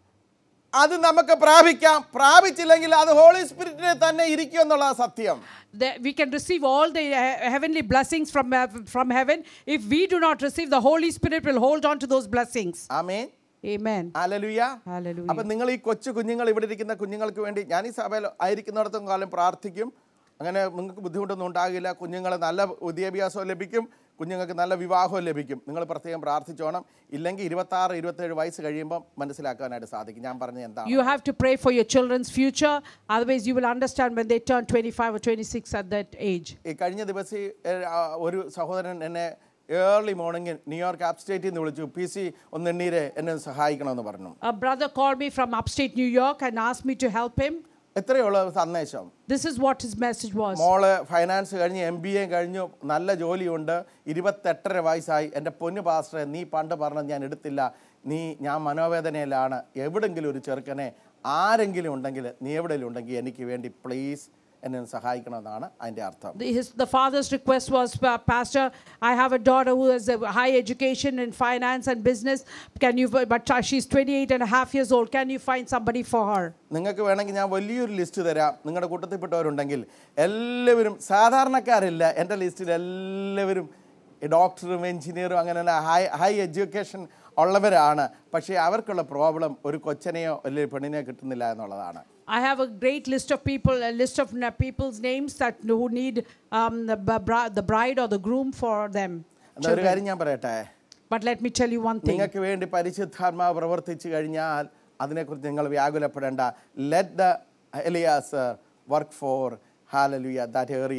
അത് നമുക്ക് പ്രാപിക്കാം പ്രാപിച്ചില്ലെങ്കിൽ അത് ഹോളി സ്പിരിറ്റിനെ തന്നെ ഇരിക്കും എന്നുള്ള സത്യം that we can receive all the uh, heavenly blessings from, uh, from heaven. If we do not receive, the Holy Spirit will hold on to those blessings. ആമേൻ Amen. ഹല്ലേലൂയ Hallelujah. അപ്പൊ നിങ്ങൾ ഈ കൊച്ചു കുഞ്ഞുങ്ങൾ ഇവിടെ ഇരിക്കുന്ന കുഞ്ഞുങ്ങൾക്ക് വേണ്ടി ഞാൻ ഈ സഭയിൽ ആയിരിക്കുന്നിടത്തോളം കാലം പ്രാർത്ഥിക്കും അങ്ങനെ നിങ്ങൾക്ക് ബുദ്ധിമുട്ടൊന്നും ഉണ്ടാകില്ല കുഞ്ഞുങ്ങളെ നല്ല വിദ്യാഭ്യാസവും ലഭിക്കും കുഞ്ഞുങ്ങൾക്ക് നല്ല വിവാഹവും ലഭിക്കും നിങ്ങൾ പ്രത്യേകം പ്രാർത്ഥിച്ചോണം ഇല്ലെങ്കിൽ ഇരുപത്താറ് ഇരുപത്തേഴ് വയസ്സ് കഴിയുമ്പോൾ മനസ്സിലാക്കാനായിട്ട് സാധിക്കും ഞാൻ പറഞ്ഞ എന്താണ് You have to pray for your children's future. Otherwise, you will understand when they turn 25 or 26 at that age. ഈ കഴിഞ്ഞ ദിവസം ഈ, ഏ, ആ, ഒരു സഹോദരൻ എന്നെ ഏർലി മോർണിംഗ് ന്യൂയോർക്ക് ആപ്സ്റ്റേറ്റിൽ നിന്ന് വിളിച്ചു പി സി ഒന്ന് എണ്ണീരെ എന്നെ ഒന്ന് സഹായിക്കണമെന്ന് പറഞ്ഞു A brother called me from upstate New York and asked me to help him. എത്രയുള്ള സന്ദേശം This is what his message was. മോള് ഫൈനാൻസ് കഴിഞ്ഞ് എം ബി എ കഴിഞ്ഞു നല്ല ജോലിയുണ്ട് ഇരുപത്തെട്ടര വയസ്സായി എൻ്റെ പൊന്നു പാസ്റ്ററെ നീ പണ്ട് പറഞ്ഞത് ഞാൻ എടുത്തില്ല നീ ഞാൻ മനോവേദനയിലാണ് എവിടെങ്കിലും ഒരു ചെറുക്കനെ ആരെങ്കിലും ഉണ്ടെങ്കിൽ നീ എവിടെയെങ്കിലും ഉണ്ടെങ്കിൽ എനിക്ക് വേണ്ടി പ്ലീസ് എന്നെ ഒന്ന് സഹായിക്കണമെന്നാണ് അതിൻ്റെ അർത്ഥം The, his, the father's request was, "Pa- Pastor, I have a daughter who has a high education in finance and business. Can you, but she's 28 and a half years old. Can you find somebody for her? നിങ്ങൾക്ക് വേണമെങ്കിൽ ഞാൻ വലിയൊരു list തരാം നിങ്ങളുടെ കൂട്ടത്തിൽപ്പെട്ടവരുണ്ടെങ്കിൽ എല്ലാവരും സാധാരണക്കാരില്ല എൻ്റെ ലിസ്റ്റിൽ എല്ലാവരും ഈ ഡോക്ടറും എഞ്ചിനീയറും അങ്ങനെ ഹൈ ഹൈ എഡ്യൂക്കേഷൻ ഉള്ളവരാണ് പക്ഷേ അവർക്കുള്ള പ്രോബ്ലം ഒരു കൊച്ചനെയോ അല്ലെങ്കിൽ പെണ്ണിനെയോ കിട്ടുന്നില്ല എന്നുള്ളതാണ് I have a great list of people, a list of na- people's names that who need um, the, b- bri- the bride or the groom for them. എന്നാൽ ഒരു കാര്യം ഞാൻ പറയട്ടെ But let me tell you one thing. നിങ്ങൾക്ക് വേണ്ടി പരിശുദ്ധാത്മാവ് പ്രവർത്തിച്ചു കഴിഞ്ഞാൽ അതിനെക്കുറിച്ച് നിങ്ങൾ വ്യാകുലപ്പെടേണ്ട let the Elias work for hallelujah that area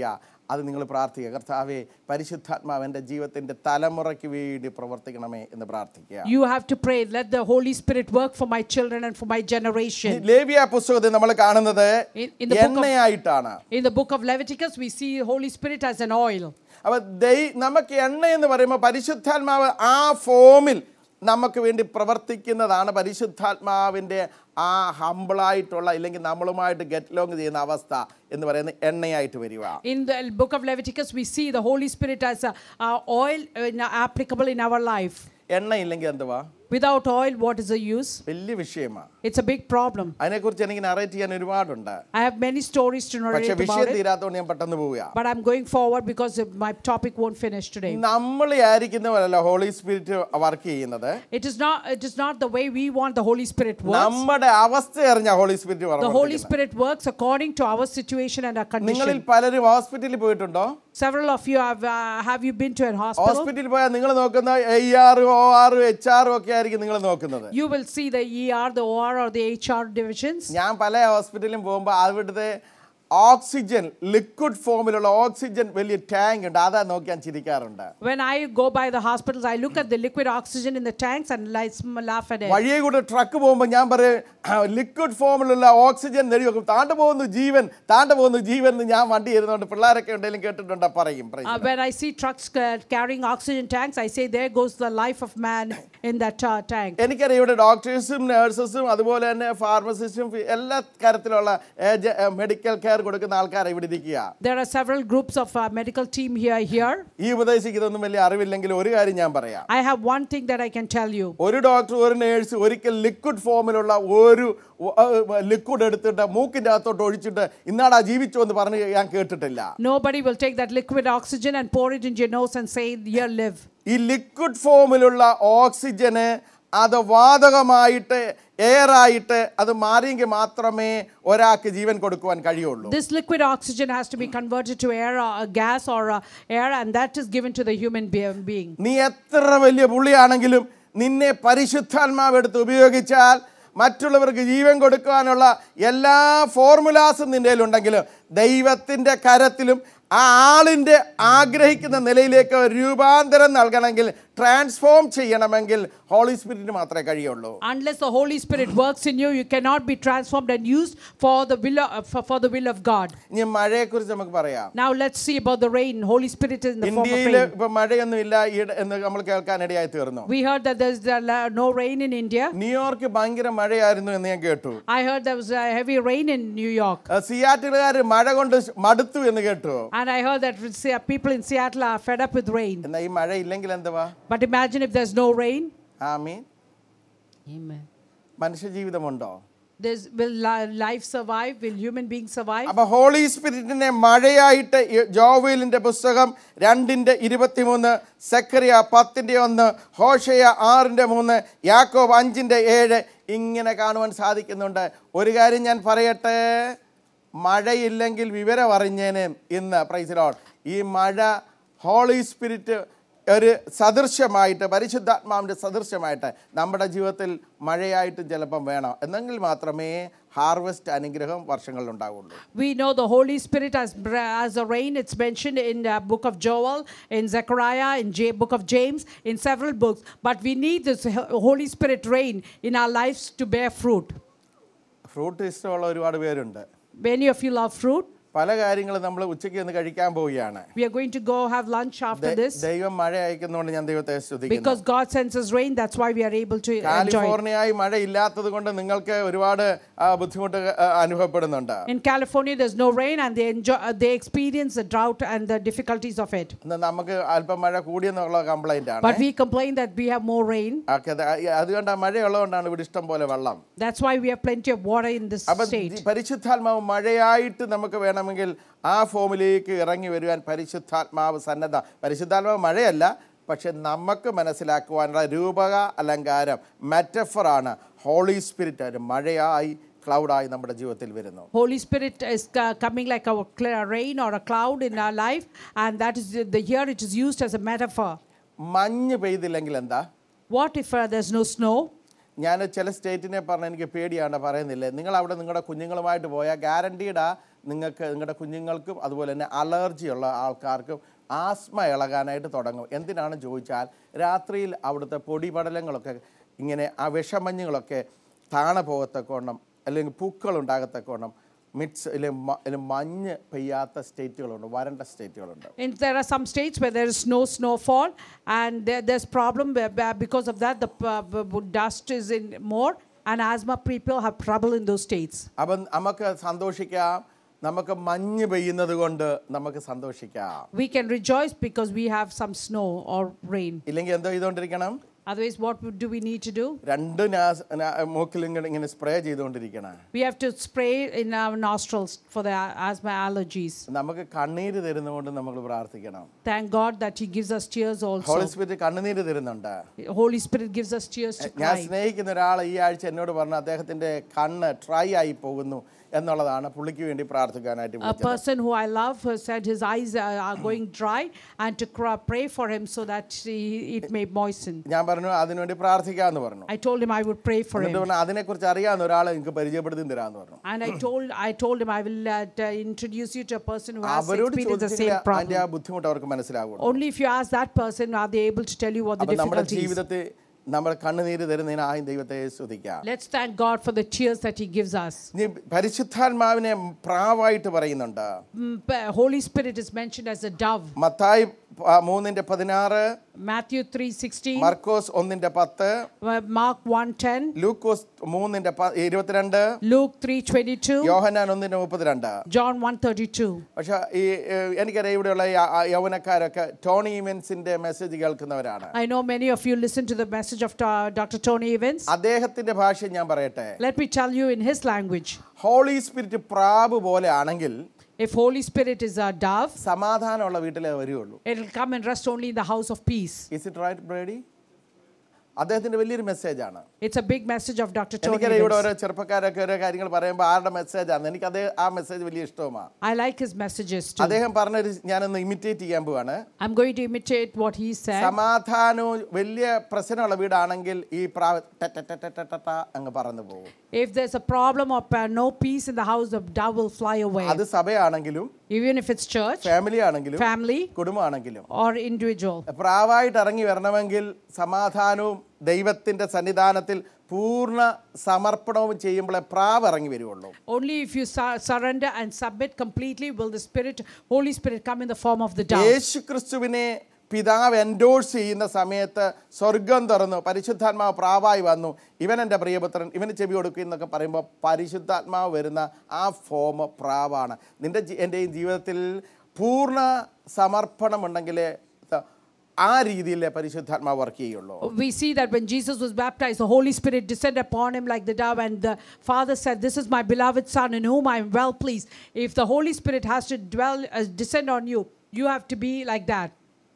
അത് നിങ്ങൾ പ്രാർത്ഥിക്കുക കർത്താവെ പരിശുദ്ധാത്മാവ് എൻ്റെ ജീവിതത്തിൻ്റെ തലമുറയ്ക്ക് വേണ്ടി പ്രവർത്തിക്കണമേ എന്ന് പ്രാർത്ഥിക്കുക You have to pray, let the Holy Spirit work for my children and for my generation. ലേവിയ പുസ്തകത്തിൽ നമ്മൾ കാണുന്നത് In- in the book of- എണ്ണയായിട്ടാണ് In the book of Leviticus, we see Holy Spirit as an oil. അപ്പൊ ദൈ നമുക്ക് എണ്ണ എന്ന് പറയുമ്പോൾ പരിശുദ്ധാത്മാവ് ആ ഫോമിൽ നമുക്ക് വേണ്ടി പ്രവർത്തിക്കുന്നതാണ് പരിശുദ്ധാത്മാവിൻ്റെ ആ ഹമ്പിളായിട്ടുള്ള ഇല്ലെങ്കിൽ നമ്മളുമായിട്ട് ഗെറ്റ് ലോങ് ചെയ്യുന്ന അവസ്ഥ എന്ന് പറയുന്നത് എണ്ണയായിട്ട് വരിക In the book of Leviticus, we see the Holy Spirit as a, a oil uh, applicable in our life. എണ്ണ ഇല്ലെങ്കിൽ എന്തുവാ Without oil, what is the use? വലിയ വിഷയമാണ് It's a big problem. അതിനെക്കുറിച്ച് എനിക്ക് നറേറ്റ് ചെയ്യാൻ ഒരുപാടുണ്ട് I have many stories to narrate പക്ഷെ about വിഷയം it, തീരാത്തോണ്ട് ഞാൻ പെട്ടെന്ന് പോവുക but I'm going forward because my topic won't finish today. നമ്മൾ ആയിരിക്കുന്ന പോലല്ല ഹോളി സ്പിരിറ്റ് വർക്ക് ചെയ്യുന്നത് It is not. It is not the way we want the Holy Spirit works. നമ്മുടെ അവസ്ഥ അറിഞ്ഞ ഹോളി സ്പിരിറ്റ് The Holy പ്രവർത്തിക്കുന്നത് Spirit works according to our situation and our നിങ്ങളിൽ condition. പലരും ഹോസ്പിറ്റലിൽ പോയിട്ടുണ്ടോ Several of you have. Uh, have you been to a hospital? ഹോസ്പിറ്റലിൽ പോയാൽ നിങ്ങൾ നോക്കുന്ന ഐ ആറും ഒ ആറും എച്ച് ആറും ഒക്കെ ആയിരിക്കും നിങ്ങൾ നോക്കുന്നത് You will see the ER, the OR, or the HR divisions. ഞാൻ പല ഹോസ്പിറ്റലിലും പോകുമ്പോൾ അവിടുത്തെ ഓക്സിജൻ ലിക്വിഡ് ഫോമിലുള്ള ഓക്സിജൻ വലിയ ടാങ്ക് ഉണ്ട് അതാ നോക്കി ഞാൻ ചിരിക്കാറുണ്ട് When I go by the hospitals, I look at the liquid oxygen in the tanks and like, sm- laugh at it. വഴിയെ കൂടെ ട്രക്ക് പോകുമ്പോൾ ഞാൻ പറയും ലിക്വിഡ് ഫോമിലുള്ള ഓക്സിജൻ നെടി വെക്കും താണ്ട് പോകുന്നു ജീവൻ താണ്ട് പോകുന്നു ജീവൻ എന്ന് ഞാൻ വണ്ടി ഇരുന്നുകൊണ്ട് പിള്ളേരൊക്കെ ഉണ്ടെങ്കിലും കേട്ടിട്ടുണ്ട് പറയും praise Uh, the Lord. when I see trucks uh, carrying oxygen tanks, I say, there goes the life of man in that uh, tank. എനിക്കറിയാം ഇവിടെ ഡോക്ടേഴ്സും നേഴ്സസും അതുപോലെ തന്നെ ഫാർമസിസ്റ്റും എല്ലാ തരത്തിലുള്ള മെഡിക്കൽ കെയർ കൊടുക്കുന്ന ആൾക്കാരെ ഇവിടെ ഇരിക്കുക There are several groups of uh, medical team here. Here, ഈ ഉപദേശിക്ക് ഇതൊന്നും വലിയ അറിവില്ലെങ്കിൽ ഒരു കാര്യം ഞാൻ പറയാം I have one thing that I can tell you. ഒരു ഡോക്ടർ ഒരു നേഴ്സ് ഒരിക്കൽ ലിക്വിഡ് ഫോമിലുള്ള ഒരു ലിക്വിഡ് എടുത്തിട്ട് മൂക്കിൻ്റെ അകത്തോട്ട് ഒഴിച്ചിട്ട് ഇന്നാടാ ജീവിച്ചു എന്ന് പറഞ്ഞ് ഞാൻ കേട്ടിട്ടില്ല Nobody will take that liquid oxygen and pour it into your nose and say, "Here, live." ഈ ലിക്വിഡ് ഫോമിലുള്ള ഓക്സിജന് അത് വാതകമായിട്ട് എയറായിട്ട് അത് മാറിയെങ്കിൽ മാത്രമേ ഒരാൾക്ക് ജീവൻ കൊടുക്കുവാൻ കഴിയുള്ളൂ This liquid oxygen has to be converted to air, uh, a gas, or uh, air, and that is given to the human be- being. നീ എത്ര വലിയ പുള്ളിയാണെങ്കിലും നിന്നെ പരിശുദ്ധാത്മാവ് എടുത്ത് ഉപയോഗിച്ചാൽ മറ്റുള്ളവർക്ക് ജീവൻ കൊടുക്കാനുള്ള എല്ലാ ഫോർമുലാസും നിൻ്റെ ഉണ്ടെങ്കിലും ദൈവത്തിൻ്റെ കരത്തിലും ആ ആളിൻ്റെ ആഗ്രഹിക്കുന്ന നിലയിലേക്ക് രൂപാന്തരം നൽകണമെങ്കിൽ ട്രാൻസ്ഫോം ചെയ്യണമെങ്കിൽ ഹോളി സ്പിരിറ്റിന് മാത്രമേ കഴിയുള്ളൂ Unless the Holy Spirit works in you, you cannot be transformed and used for the will of, for, for the will of God. ഇനി മഴയെക്കുറിച്ച് നമുക്ക് പറയാം Now let's see about the rain. Holy Spirit is in the form of ഇന്ത്യയിൽ rain. ഇപ്പൊ മഴയൊന്നും ഇല്ല ഈയിടെ- എന്ന് നമ്മൾ കേൾക്കാനിടയായി തീർന്നു We heard that there's uh, la- no rain in India. New York ഭയങ്കര മഴയായിരുന്നു എന്ന് ഞാൻ കേട്ടു I heard there was uh, heavy rain in New York. സിയാറ്റിലുകാർ മഴ കൊണ്ട് മടുത്തു എന്ന് കേട്ടു And I heard that Se- people in Seattle are fed up with rain. എന്നാ ഈ മഴ ഇല്ലെങ്കിൽ എന്തുവാ But imagine if there's no rain. ആമീൻ Amen. മനുഷ്യജീവിതമുണ്ടോ There's, will li- life survive? Will human beings survive? അപ്പൊ ഹോളി സ്പിരിറ്റിനെ മഴയായിട്ട് ഈ ജോവേലിന്റെ പുസ്തകം രണ്ടിന്റെ ഇരുപത്തിമൂന്ന് സെക്രിയ പത്തിന്റെ ഒന്ന് ഹോഷയ ആറിന്റെ മൂന്ന് യാക്കോബ് അഞ്ചിന്റെ ഏഴ് ഇങ്ങനെ കാണുവാൻ സാധിക്കുന്നുണ്ട് ഒരു കാര്യം ഞാൻ പറയട്ടെ മഴയില്ലെങ്കിൽ വിവരം അറിഞ്ഞേനെ ഇന്ന് പ്രൈസിലോൾ ഈ മഴ ഹോളി സ്പിരിറ്റ് ഒരു സദൃശ്യമായിട്ട് പരിശുദ്ധാത്മാവിൻ്റെ സദൃശ്യമായിട്ട് നമ്മുടെ ജീവിതത്തിൽ മഴയായിട്ട് ചിലപ്പം വേണം എന്നെങ്കിൽ മാത്രമേ ഹാർവെസ്റ്റ് അനുഗ്രഹം വർഷങ്ങളിൽ ഉണ്ടാവുള്ളൂ We know the Holy Spirit as, br- as a rain. It's mentioned in the book of Joel, in Zechariah, in J- book of James, in several books. But we need this H- Holy Spirit rain in our lives to bear fruit. Fruit ഇഷ്ടമുള്ള ഒരുപാട് പേരുണ്ട് Many of you love fruit. പല കാര്യങ്ങളും നമ്മൾ ഉച്ചയ്ക്ക് ഒന്ന് കഴിക്കാൻ പോവുകയാണ് We are going to go have lunch after ദൈ- this. ദൈവം മഴ അയക്കുന്നതുകൊണ്ട് ഞാൻ ദൈവത്തെ സ്തുതിക്കുന്നു Because God sends us rain, that's why we are able to enjoy it. കാലിഫോർണിയയായി മഴ ഇല്ലാത്തത് കൊണ്ട് നിങ്ങൾക്ക് ഒരുപാട് ആ, ബുദ്ധിമുട്ട് ആ, അനുഭവപ്പെടുന്നുണ്ട് In California, there's no rain, and they enjoy, uh, they experience the drought and the difficulties of it. ഇന്ന് നമുക്ക് അല്പം മഴ കൂടിയെന്നുള്ള കംപ്ലൈന്റ് ആണ് But we complain that we have more rain. Okay, അത് അതുകൊണ്ട് ആ മഴയുള്ളതുകൊണ്ടാണ് ഇവിടെ ഇഷ്ടം പോലെ വെള്ളം That's why we have plenty of water in this അപ്പൊ state. ഈ പരിശുദ്ധാത്മാവ് മഴയായിട്ട് നമുക്ക് വേണമെങ്കിൽ ആ ഫോമിലേക്ക് ഇറങ്ങി വരുവാൻ പരിശുദ്ധാത്മാവ് സന്നദ്ധ പരിശുദ്ധാത്മാവ് മഴയല്ല പക്ഷെ നമുക്ക് മനസ്സിലാക്കുവാനുള്ള രൂപക അലങ്കാരം മെറ്റഫറാണ് ഹോളി സ്പിരിറ്റ് ഒരു മഴയായി ക്ലൗഡായി നമ്മുടെ ജീവിതത്തിൽ വരുന്നു Holy Spirit is uh, coming like a clear rain or a cloud in our life, and that is the here it is used as a metaphor. മഞ്ഞ് പെയ്തില്ലെങ്കിൽ എന്താ What if uh, there's no snow? ഞാൻ ചില സ്റ്റേറ്റിനെ പറഞ്ഞ എനിക്ക് പേടിയാണ് പറയുന്നില്ലേ നിങ്ങൾ അവിടെ നിങ്ങളുടെ കുഞ്ഞുങ്ങളുമായിട്ട് പോയാൽ ഗ്യാരണ്ടീഡാ നിങ്ങൾക്ക് നിങ്ങളുടെ കുഞ്ഞുങ്ങൾക്കും അതുപോലെ തന്നെ അലർജിയുള്ള ആൾക്കാർക്കും ആസ്മ ഇളകാനായിട്ട് തുടങ്ങും എന്തിനാണെന്ന് ചോദിച്ചാൽ രാത്രിയിൽ അവിടുത്തെ പൊടിപടലങ്ങളൊക്കെ ഇങ്ങനെ ആ വിഷമഞ്ഞുകളൊക്കെ താണ പോകത്തക്കോണം അല്ലെങ്കിൽ പൂക്കൾ ഉണ്ടാകത്തക്കോണം മിക്സ് അല്ലെങ്കിൽ മ- അല്ലെങ്കിൽ മഞ്ഞ് പെയ്യാത്ത സ്റ്റേറ്റുകളുണ്ട് വരണ്ട സ്റ്റേറ്റുകളുണ്ട് And there are some states where there is no snowfall, and there, there's problem where- where because of that the uh, b- b- dust is in more, and asthma people have trouble in those states. അപ്പം നമുക്ക് സന്തോഷിക്കാം നമുക്ക് മഞ്ഞ് പെയ്യുന്നത് കൊണ്ട് നമുക്ക് സന്തോഷിക്കാം We can rejoice because we have some snow or rain. ഇല്ലെങ്കിൽ എന്തോ ചെയ്തുകൊണ്ടിരിക്കണം Otherwise, what would- do we need to do? രണ്ട് നാസ് നാ- മൂക്കിലും ഇങ്ങനെ ഇങ്ങനെ സ്പ്രേ ചെയ്തുകൊണ്ടിരിക്കണം We have to spray in our nostrils for the a- asthma allergies. നമുക്ക് കണ്ണീര് തരുന്നതുകൊണ്ട് നമ്മൾ പ്രാർത്ഥിക്കണം Thank God that He gives us tears also. Holy spirit കണ്ണുനീര് തരുന്നുണ്ട് Holy Spirit gives us tears to ഞാൻ cry. സ്നേഹിക്കുന്ന ഒരാൾ ഈ ആഴ്ച എന്നോട് പറഞ്ഞു അദ്ദേഹത്തിന്റെ കണ്ണ് ട്രൈ ആയി പോകുന്നു എന്നുള്ളതാണ് പുള്ളിക്ക് വേണ്ടി പ്രാർത്ഥിക്കാനായിട്ട് A വിളിച്ചത് person who I love has said his eyes are, are going dry and to cry, pray for him so that he, it may moisten. ഞാൻ പറഞ്ഞു അതിനുവേണ്ടി പ്രാർത്ഥിക്കാമെന്ന് പറഞ്ഞു I told him I would pray for എന്നിട്ട് him. പറഞ്ഞു അതിനെക്കുറിച്ച് അറിയാവുന്ന ഒരാളെ എനിക്ക് പരിചയപ്പെടുത്തി തരാമെന്ന് പറഞ്ഞു And I told, I told him I will uh, t- introduce you to a person who has അവരോട് experienced the ചോദിച്ചെങ്കിൽ same അതിന്റെ ആ problem. ബുദ്ധിമുട്ട് അവർക്ക് മനസ്സിലാകും Only if you ask that person are they able to tell you what the അപ്പൊ നമ്മുടെ difficulty is. ജീവിതത്തിൽ നമ്മൾ കണ്ണുനീര് തരുന്നതിനായും ദൈവത്തെ സ്തുതിക്കാം Let's thank God for the tears that He gives us. ഇനി പരിശുദ്ധാത്മാവിനെ പ്രാവായിട്ട് പറയുന്നുണ്ട് Mm, but Holy Spirit is mentioned as a dove. Mathai പ- മൂന്നിന്റെ പതിനാറ് Matthew 3:16, മർക്കോസ് ഒന്നിന്റെ പത്ത് uh, Mark 1:10, ലൂക്കോസ് മൂന്നിന്റെ പ- ഇരുപത്തിരണ്ട് Luke 3:22, യോഹനാൻ ഒന്നിന്റെ മുപ്പത്തിരണ്ട് John 1:32. പക്ഷെ ഈ ഏഹ്, എനിക്കറിയാം ഇവിടെയുള്ള ഈ ആ- ആ യൗവനക്കാരൊക്കെ ടോണി ഇവൻസിന്റെ മെസ്സേജ് കേൾക്കുന്നവരാണ് I know many of you listen to the message of uh, Dr. Tony Evans. അദ്ദേഹത്തിന്റെ ഭാഷ ഞാൻ പറയട്ടെ Let me tell you in his language. Holy spirit പ്രാവ് പോലെ ആണെങ്കിൽ If Holy Spirit is a dove, സമാധാനമുള്ള വീട്ടിലേ വരികയുള്ളൂ it will come and rest only in the house of peace. Is it right Brady അദ്ദേഹത്തിന്റെ വലിയൊരു മെസ്സേജാണ് It's a big message of Dr. Tony എനിക്കറിയാം ഇവിടെ Evans. ഓരോ ചെറുപ്പക്കാരൊക്കെ ഓരോ കാര്യങ്ങൾ പറയുമ്പോൾ ആരുടെ മെസ്സേജാണ് എനിക്ക് അതേ ആ മെസ്സേജ് വലിയ ഇഷ്ടവുമാണ് I like his messages too. അദ്ദേഹം പറഞ്ഞൊരു ഞാനൊന്ന് ഇമിറ്റേറ്റ് ചെയ്യാൻ പോവാണ് I'm going to imitate what he said. സമാധാനവും വലിയ പ്രശ്നമുള്ള വീടാണെങ്കിൽ ഈ പ്രാവ് ട ട ട ട ട ട ട അങ്ങ് പറന്നു പോകും If there's a problem of uh, no peace in the house, the dove will fly away. അത് സഭയാണെങ്കിലും Even if it's church, family ആണെങ്കിലും family, കുടുംബമാണെങ്കിലും or individual. പ്രാവായിട്ട് ഇറങ്ങി വരണമെങ്കിൽ സമാധാനവും ദൈവത്തിന്റെ സന്നിധാനത്തിൽ പൂർണ്ണ സമർപ്പണവും ചെയ്യുമ്പോഴേ പ്രാവ് ഇറങ്ങി വരുള്ളൂ Only if you su- surrender and submit completely will the Spirit, Holy Spirit, come in the form of the dove. യേശു ക്രിസ്തുവിനെ പിതാവ് എൻഡോഴ്സ് ചെയ്യുന്ന സമയത്ത് സ്വർഗം തുറന്നു പരിശുദ്ധാത്മാവ് പ്രാവായി വന്നു ഇവൻ എൻ്റെ പ്രിയപുത്രൻ ഇവന് ചെവി കൊടുക്കും എന്നൊക്കെ പറയുമ്പോൾ പരിശുദ്ധാത്മാവ് വരുന്ന ആ ഫോം പ്രാവാണ് നിൻ്റെ ജി- എൻ്റെയും ജീവിതത്തിൽ പൂർണ്ണ സമർപ്പണമുണ്ടെങ്കിലേ ത- ആ രീതിയിലേ പരിശുദ്ധാത്മാവ് വർക്ക് ചെയ്യുള്ളൂ We see that when Jesus was baptized, the Holy Spirit descended upon him like the dove, and the Father said, This is my beloved Son in whom I am well pleased. If the Holy Spirit has to dwell, uh, descend on you, you have to be like that.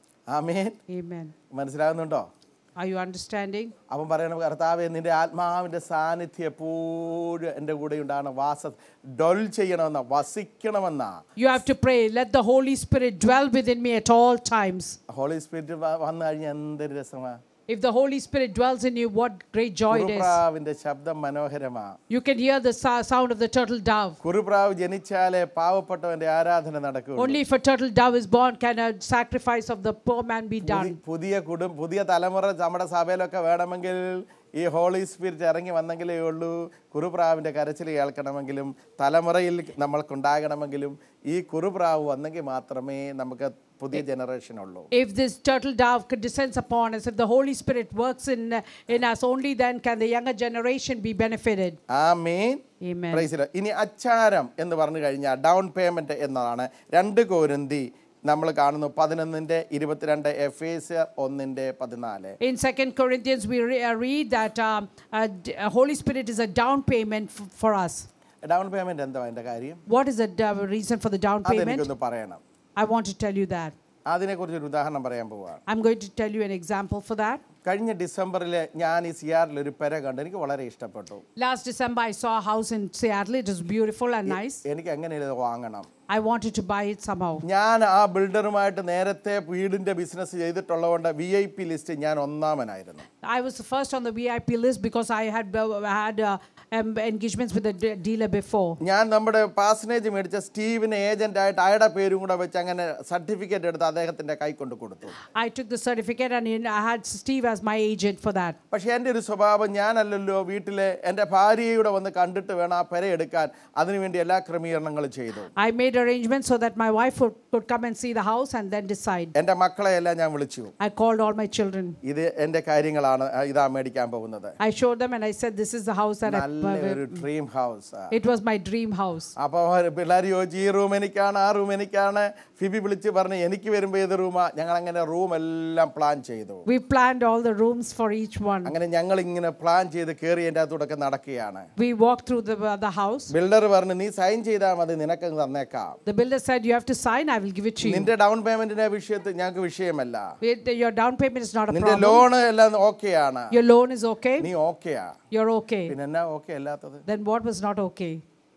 Amen Amen. മനസ്സിലാകുന്നുണ്ടോ Are you understanding? അവൻ പറയണ കർത്താവെ നിന്റെ ആത്മാവിൻ്റെ സാന്നിധ്യം എപ്പോഴും എൻ്റെ കൂടെ ഉണ്ടാകണം വാസ ഡൊൽ ചെയ്യണമെന്ന വസിക്കണമെന്നാ You have to pray, let the Holy Spirit dwell within me at all times. Holy spirit വന്നു കഴിഞ്ഞാൽ എന്തൊരു രസമാണ് If the Holy Spirit dwells in you, what great joy it is. കുറുപ്രാവിന്റെ ശബ്ദം മനോഹരമാ You can hear the sou- sound of the turtle dove. കുറുപ്രാവ് ജനിച്ചാലേ പാവപ്പെട്ടവന്റെ ആരാധന നടക്കുകയുള്ളൂ Only if a turtle dove is born can a sacrifice of the poor man be പുതി- done. പുതിയ കുടും പുതിയ തലമുറ നമ്മുടെ സഭയിലൊക്കെ വേണമെങ്കിൽ ഈ ഹോളി സ്പിരിറ്റ് ഇറങ്ങി വന്നെങ്കിലേ ഉള്ളൂ കുറുപ്രാവിന്റെ കരച്ചിൽ കേൾക്കണമെങ്കിലും തലമുറയിൽ നമ്മൾക്കുണ്ടാകണമെങ്കിലും ഈ കുറുപ്രാവ് വന്നെങ്കിൽ മാത്രമേ നമുക്ക് പുതിയ ജനറേഷൻ ഉള്ളൂ If this turtle dove could descends upon us, if the Holy Spirit works in, uh, in us, only then can the younger generation be benefited. ആ മെയിൻ Amen. പ്രൈസില ഇനി അച്ചാരം എന്ന് പറഞ്ഞു കഴിഞ്ഞാൽ ഡൗൺ പേയ്മെന്റ് എന്നതാണ് രണ്ട് കോരന്തി നമ്മൾ കാണുന്നു പതിനൊന്നിന്റെ ഇരുപത്തിരണ്ട് എഫ് എസ് ഒന്നിന്റെ പതിനാല് In Second Corinthians, we re- uh, read that um, uh, d- uh, Holy Spirit is a down payment f- for us. Down payment എന്താ അതിന്റെ കാര്യം What is the uh, reason for the down payment? അതെനിക്കൊന്ന് പറയണം I want to tell you that. അതിനെക്കുറിച്ച് ഒരു ഉദാഹരണം പറയാൻ പോവാണ് I'm going to tell you an example for that. കഴിഞ്ഞ ഡിസംബറിൽ ഞാൻ ഈ സിയാറിൽ ഒരു പെര കണ്ടു എനിക്ക് വളരെ ഇഷ്ടപ്പെട്ടു Last December, I saw a house in Seattle. It was beautiful and nice. എനിക്ക് എങ്ങനെയാണ് ഇത് വാങ്ങണം I wanted to buy it somehow. ഞാൻ ആ ബിൽഡറുമായിട്ട് നേരത്തെ വീടിന്റെ ബിസിനസ് ചെയ്തിട്ടുള്ളതുകൊണ്ട് വി ഐ പി ലിസ്റ്റ് ഞാൻ ഒന്നാമനായിരുന്നു I was the first on the VIP list because I had uh, had uh, um, engagements with the de- dealer before. ഞാൻ നമ്മുടെ പാസനേജ് മേടിച്ച സ്റ്റീവിന് ഏജന്റ് ആയിട്ട് അയാളുടെ പേരും കൂടെ വെച്ച് അങ്ങനെ സർട്ടിഫിക്കറ്റ് എടുത്ത് അദ്ദേഹത്തിന്റെ കൈ കൊണ്ട് കൊടുത്തു I took the certificate and in- I had Steve as my agent for that. പക്ഷേ എൻ്റെ ഒരു സ്വഭാവം ഞാനല്ലല്ലോ വീട്ടിലെ എൻ്റെ ഭാര്യയുടെ വന്ന് കണ്ടിട്ട് വേണം ആ പെര എടുക്കാൻ അതിനുവേണ്ടി എല്ലാ ക്രമീകരണങ്ങളും ചെയ്തു I made arrangements so that my wife would, could come and see the house and then decide. എൻ്റെ മക്കളെ എല്ലാം ഞാൻ വിളിച്ചു I called all my children. ഇത് എൻ്റെ കാര്യങ്ങളാണ് ആ, ഇതാ മേടിക്കാൻ പോകുന്നത് I showed them and I said, This is the house that നല്ല I. ഒരു dream house It was my dream house. അപ്പോൾ പിള്ളേർ ചോദിച്ചു ഈ റൂം എനിക്കാണ് ആ റൂം എനിക്കാണ് ഫിബി വിളിച്ച് പറഞ്ഞ് എനിക്ക് വരുമ്പോൾ ഏത് റൂമാ ഞങ്ങൾ അങ്ങനെ റൂം എല്ലാം പ്ലാൻ ചെയ്തു We planned all the rooms for each one. അങ്ങനെ ഞങ്ങൾ ഇങ്ങനെ പ്ലാൻ ചെയ്ത് കയറി എൻ്റെ അകത്തൂടെ നടക്കുകയാണ് We walked through the, uh, the house. Builder പറഞ്ഞു നീ സൈൻ ചെയ്താൽ മതി നിനക്ക് തന്നേക്കാം The builder said, You have to sign, I will give it to you. നിന്റെ ഡൗൺ പേയ്മെന്റിന്റെ വിഷയത്തിൽ ഞങ്ങൾക്ക് വിഷയമല്ല It- Your down payment is not a നിന്റെ problem. ലോൺ എല്ലാം ഓക്കെയാണ് Your loan is okay. നീ ഓക്കെയാ You're okay. പിന്നെ എന്നാ ഓക്കെ അല്ലാത്തത് Then what was not okay?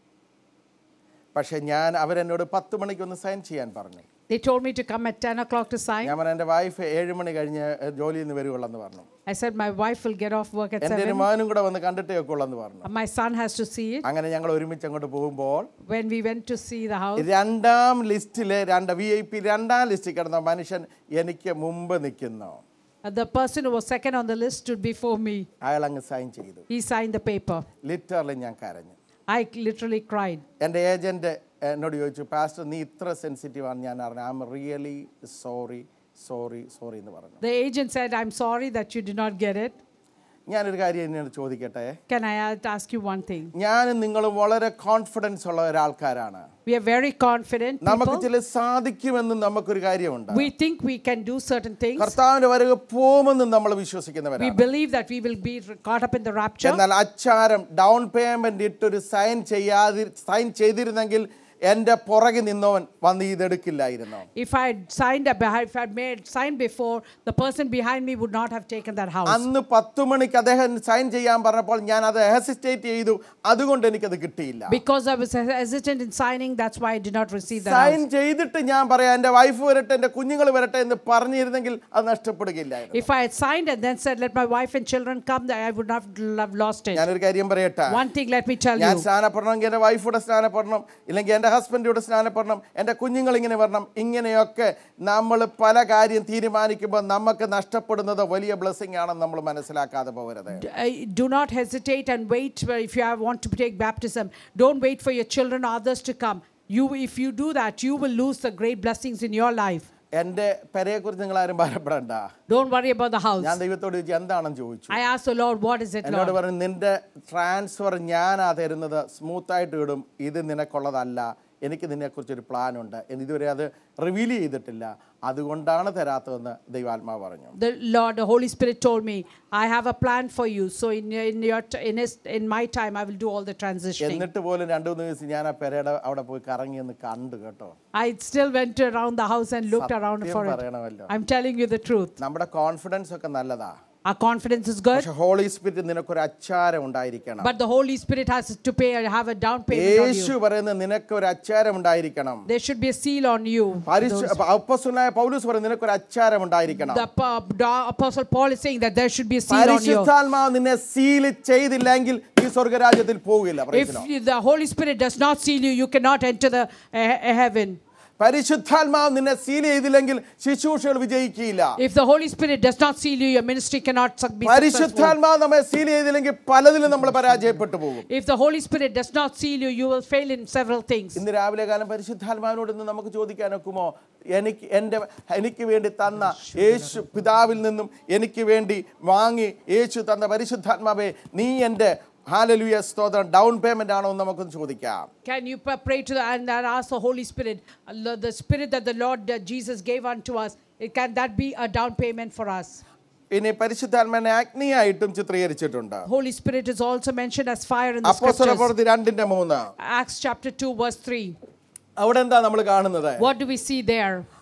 പക്ഷെ ഞാൻ അവരെന്നോട് പത്ത് മണിക്ക് ഒന്ന് സൈൻ ചെയ്യാൻ പറഞ്ഞു They told me to come at 10 o'clock to sign. ഞാൻ പറഞ്ഞു എൻ്റെ വൈഫ് ഏഴ് മണി കഴിഞ്ഞ് ജോലിയിൽ നിന്ന് വരുവുള്ളെന്ന് പറഞ്ഞു I said, My wife will get off work at എൻ്റെ ഒരു 7. മകനും കൂടെ വന്ന് കണ്ടിട്ടേ ഒക്കെ ഉള്ളെന്ന് പറഞ്ഞു My son has to see it. അങ്ങനെ ഞങ്ങൾ ഒരുമിച്ച് അങ്ങോട്ട് പോകുമ്പോൾ When we went to see the house, രണ്ടാം ലിസ്റ്റിലെ രണ്ട് വി ഐ പി രണ്ടാം ലിസ്റ്റിൽ കിടന്ന മനുഷ്യൻ എനിക്ക് മുമ്പ് നിൽക്കുന്നു uh, the person who was second on the list stood before me. അയാൾ അങ്ങ് സൈൻ ചെയ്തു He signed the paper. Literally ഞാൻ കരഞ്ഞു I literally cried. എൻ്റെ ഏജൻറ്റ് എന്നോട് ചോദിച്ചു പാസ്റ്റർ നീ ഇത്ര സെൻസിറ്റീവ് ആണ് ഞാൻ അറിഞ്ഞു I am really sorry sorry sorry എന്ന് പറഞ്ഞു The agent said, I'm sorry that you did not get it. ഞാനൊരു കാര്യം എന്നോട് ചോദിക്കട്ടെ Can I a- ask you one thing? ഞാനും നിങ്ങളും വളരെ കോൺഫിഡൻസ് ഉള്ള ഒരാൾക്കാരാണ് We are very confident നമുക്ക് people. ചില സാധിക്കുമെന്നും നമുക്കൊരു കാര്യമുണ്ട് We think we can do certain things. കർത്താവിന്റെ വരവ് പോകുമെന്നും നമ്മൾ We വിശ്വസിക്കുന്നവരാണ് believe that we will be caught up in the rapture. എന്നാൽ അച്ചാരം ഡൗൺ പേയ്മെന്റ് ഇട്ടൊരു സൈൻ ചെയ്യാതി സൈൻ ചെയ്തിരുന്നെങ്കിൽ എൻ്റെ പുറകെ നിന്നവൻ വന്ന് ഇതെടുക്കില്ലായിരുന്നു If I had signed up, if I had made signed before, the person behind me would not have taken that house. അന്ന് പത്ത് മണിക്ക് അദ്ദേഹം സൈൻ ചെയ്യാൻ പറഞ്ഞപ്പോൾ ഞാൻ അത് ഹെസിറ്റേറ്റ് ചെയ്തു അതുകൊണ്ട് എനിക്കത് കിട്ടിയില്ല Because I was hesitant in signing, that's why I did not receive that sign house. ചെയ്തിട്ട് ഞാൻ പറയാം എൻ്റെ വൈഫ് വരട്ടെ എൻ്റെ കുഞ്ഞുങ്ങൾ വരട്ടെ എന്ന് പറഞ്ഞിരുന്നെങ്കിൽ അത് നഷ്ടപ്പെടുകയില്ലായിരുന്നു If I had signed and then said, let my wife and children come, then I would not have lost it. ഞാനൊരു കാര്യം പറയട്ടെ One thing, let me tell ഞാൻ you. സ്നാനപ്പെടണമെങ്കിൽ എൻ്റെ വൈഫൂടെ സ്നാനപ്പെടണം ഇല്ലെങ്കിൽ എൻ്റെ ഹസ്ബൻഡിയുടെ സ്നാനപ്പെടണം എൻ്റെ കുഞ്ഞുങ്ങൾ ഇങ്ങനെ വരണം ഇങ്ങനെയൊക്കെ നമ്മൾ പല കാര്യം തീരുമാനിക്കുമ്പോൾ നമുക്ക് നഷ്ടപ്പെടുന്നത് വലിയ ബ്ലെസ്സിങ് ആണെന്ന് നമ്മൾ മനസ്സിലാക്കാതെ പോകരുത് Uh, do not hesitate and wait uh, if you have, want to take baptism. Don't wait for your children or others to come. You, if you do that, you will lose the great blessings in your life. എൻ്റെ പെരയെക്കുറിച്ച് നിങ്ങൾ ആരും ഭാരപ്പെടണ്ട Don't worry about the house. ഞാൻ ദൈവത്തോട് ചോദിച്ചു എന്താണെന്ന് ചോദിച്ചു I asked the Lord, what is it, എന്നോട് Lord? പറഞ്ഞു നിന്റെ ട്രാൻസ്ഫർ ഞാനാ തരുന്നത് സ്മൂത്തായിട്ട് ഇടും ഇത് നിനക്കുള്ളതല്ല എനിക്ക് നിന്നെക്കുറിച്ചൊരു പ്ലാൻ ഉണ്ട് എന്ന് ഇതുവരെ അത് റിവീൽ ചെയ്തിട്ടില്ല അതുകൊണ്ടാണ് തരാത്തതെന്ന് ദൈവാത്മാവ് പറഞ്ഞു The Lord, the Holy Spirit told me, I have a plan for you. So in, in, your, t- in, his, in my time, I will do all the transitioning. എന്നിട്ട് പോലും രണ്ടു മൂന്ന് ദിവസം ഞാൻ ആ പെരയുടെ അവിടെ പോയി കറങ്ങി എന്ന് കണ്ടു കേട്ടോ I still went around the house and looked around സത്യം for it. പറയണമല്ലോ I'm telling you the truth. നമ്മുടെ കോൺഫിഡൻസ് ഒക്കെ നല്ലതാ Our confidence is good, പക്ഷെ ഹോളി സ്പിരിറ്റ് നിനക്കൊരു അച്ചാരം ഉണ്ടായിരിക്കണം but the Holy Spirit has to pay have a down payment on Yeshu you. പറയുന്നത് നിനക്ക് ഒരു അച്ചാരം ഉണ്ടായിരിക്കണം There should be a seal on you. പരിശു അപ്പസ്വനായ Paulose പറയുന്നത് നിനക്കൊരു അച്ചാരം ഉണ്ടായിരിക്കണം The uh, the Apostle Paul is saying that there should be a seal on you. പരിശുദ്ധാത്മാവ് നിന്നെ സീൽ ചെയ്തില്ലെങ്കിൽ ഈ സ്വർഗരാജ്യത്തിൽ പോകില്ല If you- the Holy Spirit does not seal you, you cannot enter the uh, heaven. പരിശുദ്ധാത്മാവ് നിന്നെ seal ചെയ്തില്ലെങ്കിൽ ശുശ്രൂഷകൾ വിജയിക്കില്ല If the Holy Spirit does not seal you, your ministry cannot suc- be successful. പരിശുദ്ധാത്മാവ് നമ്മെ സീൽ ചെയ്തില്ലെങ്കിൽ പലതിലും നമ്മൾ പരാജയപ്പെട്ടു പോകും If the Holy Spirit does not seal you, you will fail in several things. ഇന്ന് രാവിലെ കാലം പരിശുദ്ധാത്മാവിനോട് ഇന്ന് നമുക്ക് ചോദിക്കാൻ ഒക്കുമോ എനിക്ക് എൻ്റെ എനിക്ക് വേണ്ടി തന്ന യേശു പിതാവിൽ നിന്നും എനിക്ക് വേണ്ടി വാങ്ങി യേശു തന്ന പരിശുദ്ധാത്മാവെ നീ എൻ്റെ ഹാലലുയ സ്തോത്രം ഡൗൺ പേയ്മെന്റ് ആണോ എന്ന് നമുക്കൊന്ന് ചോദിക്കാം Can you p- pray to the, and, and ask the Holy Spirit, uh, the Spirit that the Lord uh, Jesus gave unto us, it, can that be a down payment for us? ഇനി പരിശുദ്ധാത്മാവിനെ അഗ്നിയായിട്ടും ചിത്രീകരിച്ചിട്ടുണ്ട് Holy Spirit is also mentioned as fire in the അപ്പോസ്തല scriptures. പ്രവൃത്തി രണ്ടിന്റെ മൂന്ന് Acts chapter 2, verse 3. അവിടെ എന്താ നമ്മൾ കാണുന്നത് What do we see there?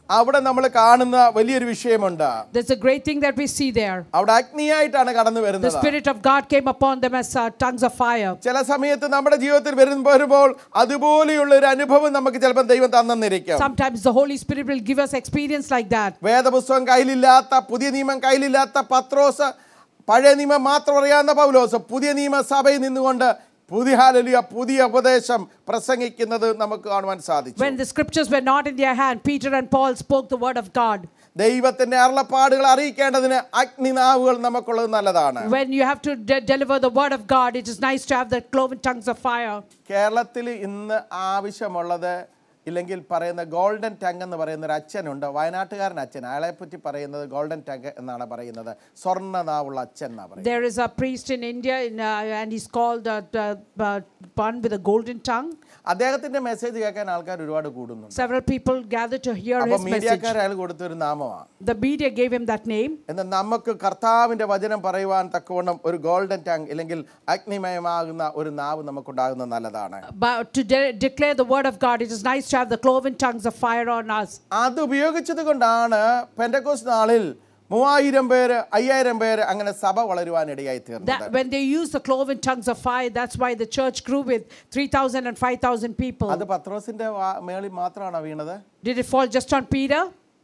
അവിടെ നമ്മൾ കാണുന്ന വലിയൊരു വിഷയമുണ്ട് There's a great thing that we see there. അവിടെ അഗ്നിയായിട്ടാണ് കടന്നു The വരുന്നത് Spirit of God came upon them as uh, tongues of fire. ചില സമയത്ത് നമ്മുടെ ജീവിതത്തിൽ വരുന്ന വരുമ്പോൾ അതുപോലെയുള്ള ഒരു അനുഭവം നമുക്ക് ചിലപ്പോൾ ദൈവം തന്നിരിക്കും Sometimes the Holy Spirit will give us experience like that. വേദപുസ്തകം കയ്യിലില്ലാത്ത പുതിയ നിയമം കയ്യിലില്ലാത്ത പത്രോസ് പഴയ നിയമം മാത്രം അറിയാവുന്ന പൗലോസ് പുതിയ നിയമസഭയിൽ നിന്നുകൊണ്ട് പുതിയ ഹാലലിയ പുതിയ ഉപദേശം പ്രസംഗിക്കുന്നത് നമുക്ക് കാണുവാൻ സാധിച്ചു When the scriptures were not in their hand, Peter and Paul spoke the word of God. ദൈവത്തിന്റെ അരുളപ്പാടുകൾ അറിയിക്കേണ്ടതിന് അഗ്നിനാവുകൾ നമുക്കുള്ളത് നല്ലതാണ് When you have to de- deliver the word of God, it is nice to have the cloven tongues of fire. കേരളത്തിൽ ഇന്ന് ആവശ്യമുള്ളത് ഇല്ലെങ്കിൽ പറയുന്ന golden tongue എന്ന് പറയുന്ന ഒരു അച്ഛനുണ്ട് വയനാട്ടുകാരൻ അച്ഛൻ അയാളെ പറ്റി പറയുന്നത് ഗോൾഡൻ ടങ് എന്നാണ് പറയുന്നത് സ്വർണ്ണ നാവുള്ള അച്ഛൻ എന്നാണ് പറയുന്നത് There is a priest in India, in, uh, and he's called uh, uh, uh, one with a golden tongue. അദ്ദേഹത്തിന്റെ മെസ്സേജ് കേൾക്കാൻ ആൾക്കാർ ഒരുപാട് കൂടുന്നുണ്ട് Several people gather to hear അപ്പൊ his message. മീഡിയക്കാർ അയാൾ കൊടുത്തൊരു നാമമാണ് The media gave him that name. എന്നാൽ നമുക്ക് കർത്താവിന്റെ വചനം പറയുവാൻ തക്കവണ്ണം ഒരു ഗോൾഡൻ ടങ് ഇല്ലെങ്കിൽ അഗ്നിമയമാകുന്ന ഒരു നാവ് നമുക്കുണ്ടാകുന്നത് നല്ലതാണ് But to de- declare the word of God, it is nice to have the cloven tongues of fire on us. അത് ഉപയോഗിച്ചത് കൊണ്ടാണ് പെൻഡക്കോസ് നാളിൽ മൂവായിരം പേര് അയ്യായിരം പേര് അങ്ങനെ സഭ വളരുവാനിടയായി തീർന്നത് That when they use the cloven tongues of fire, that's why the church grew with 3,000 and 5,000 people. അത് പത്രോസിന്റെ വാ- മേളിൽ മാത്രമാണോ വീണത് Did it fall just on Peter?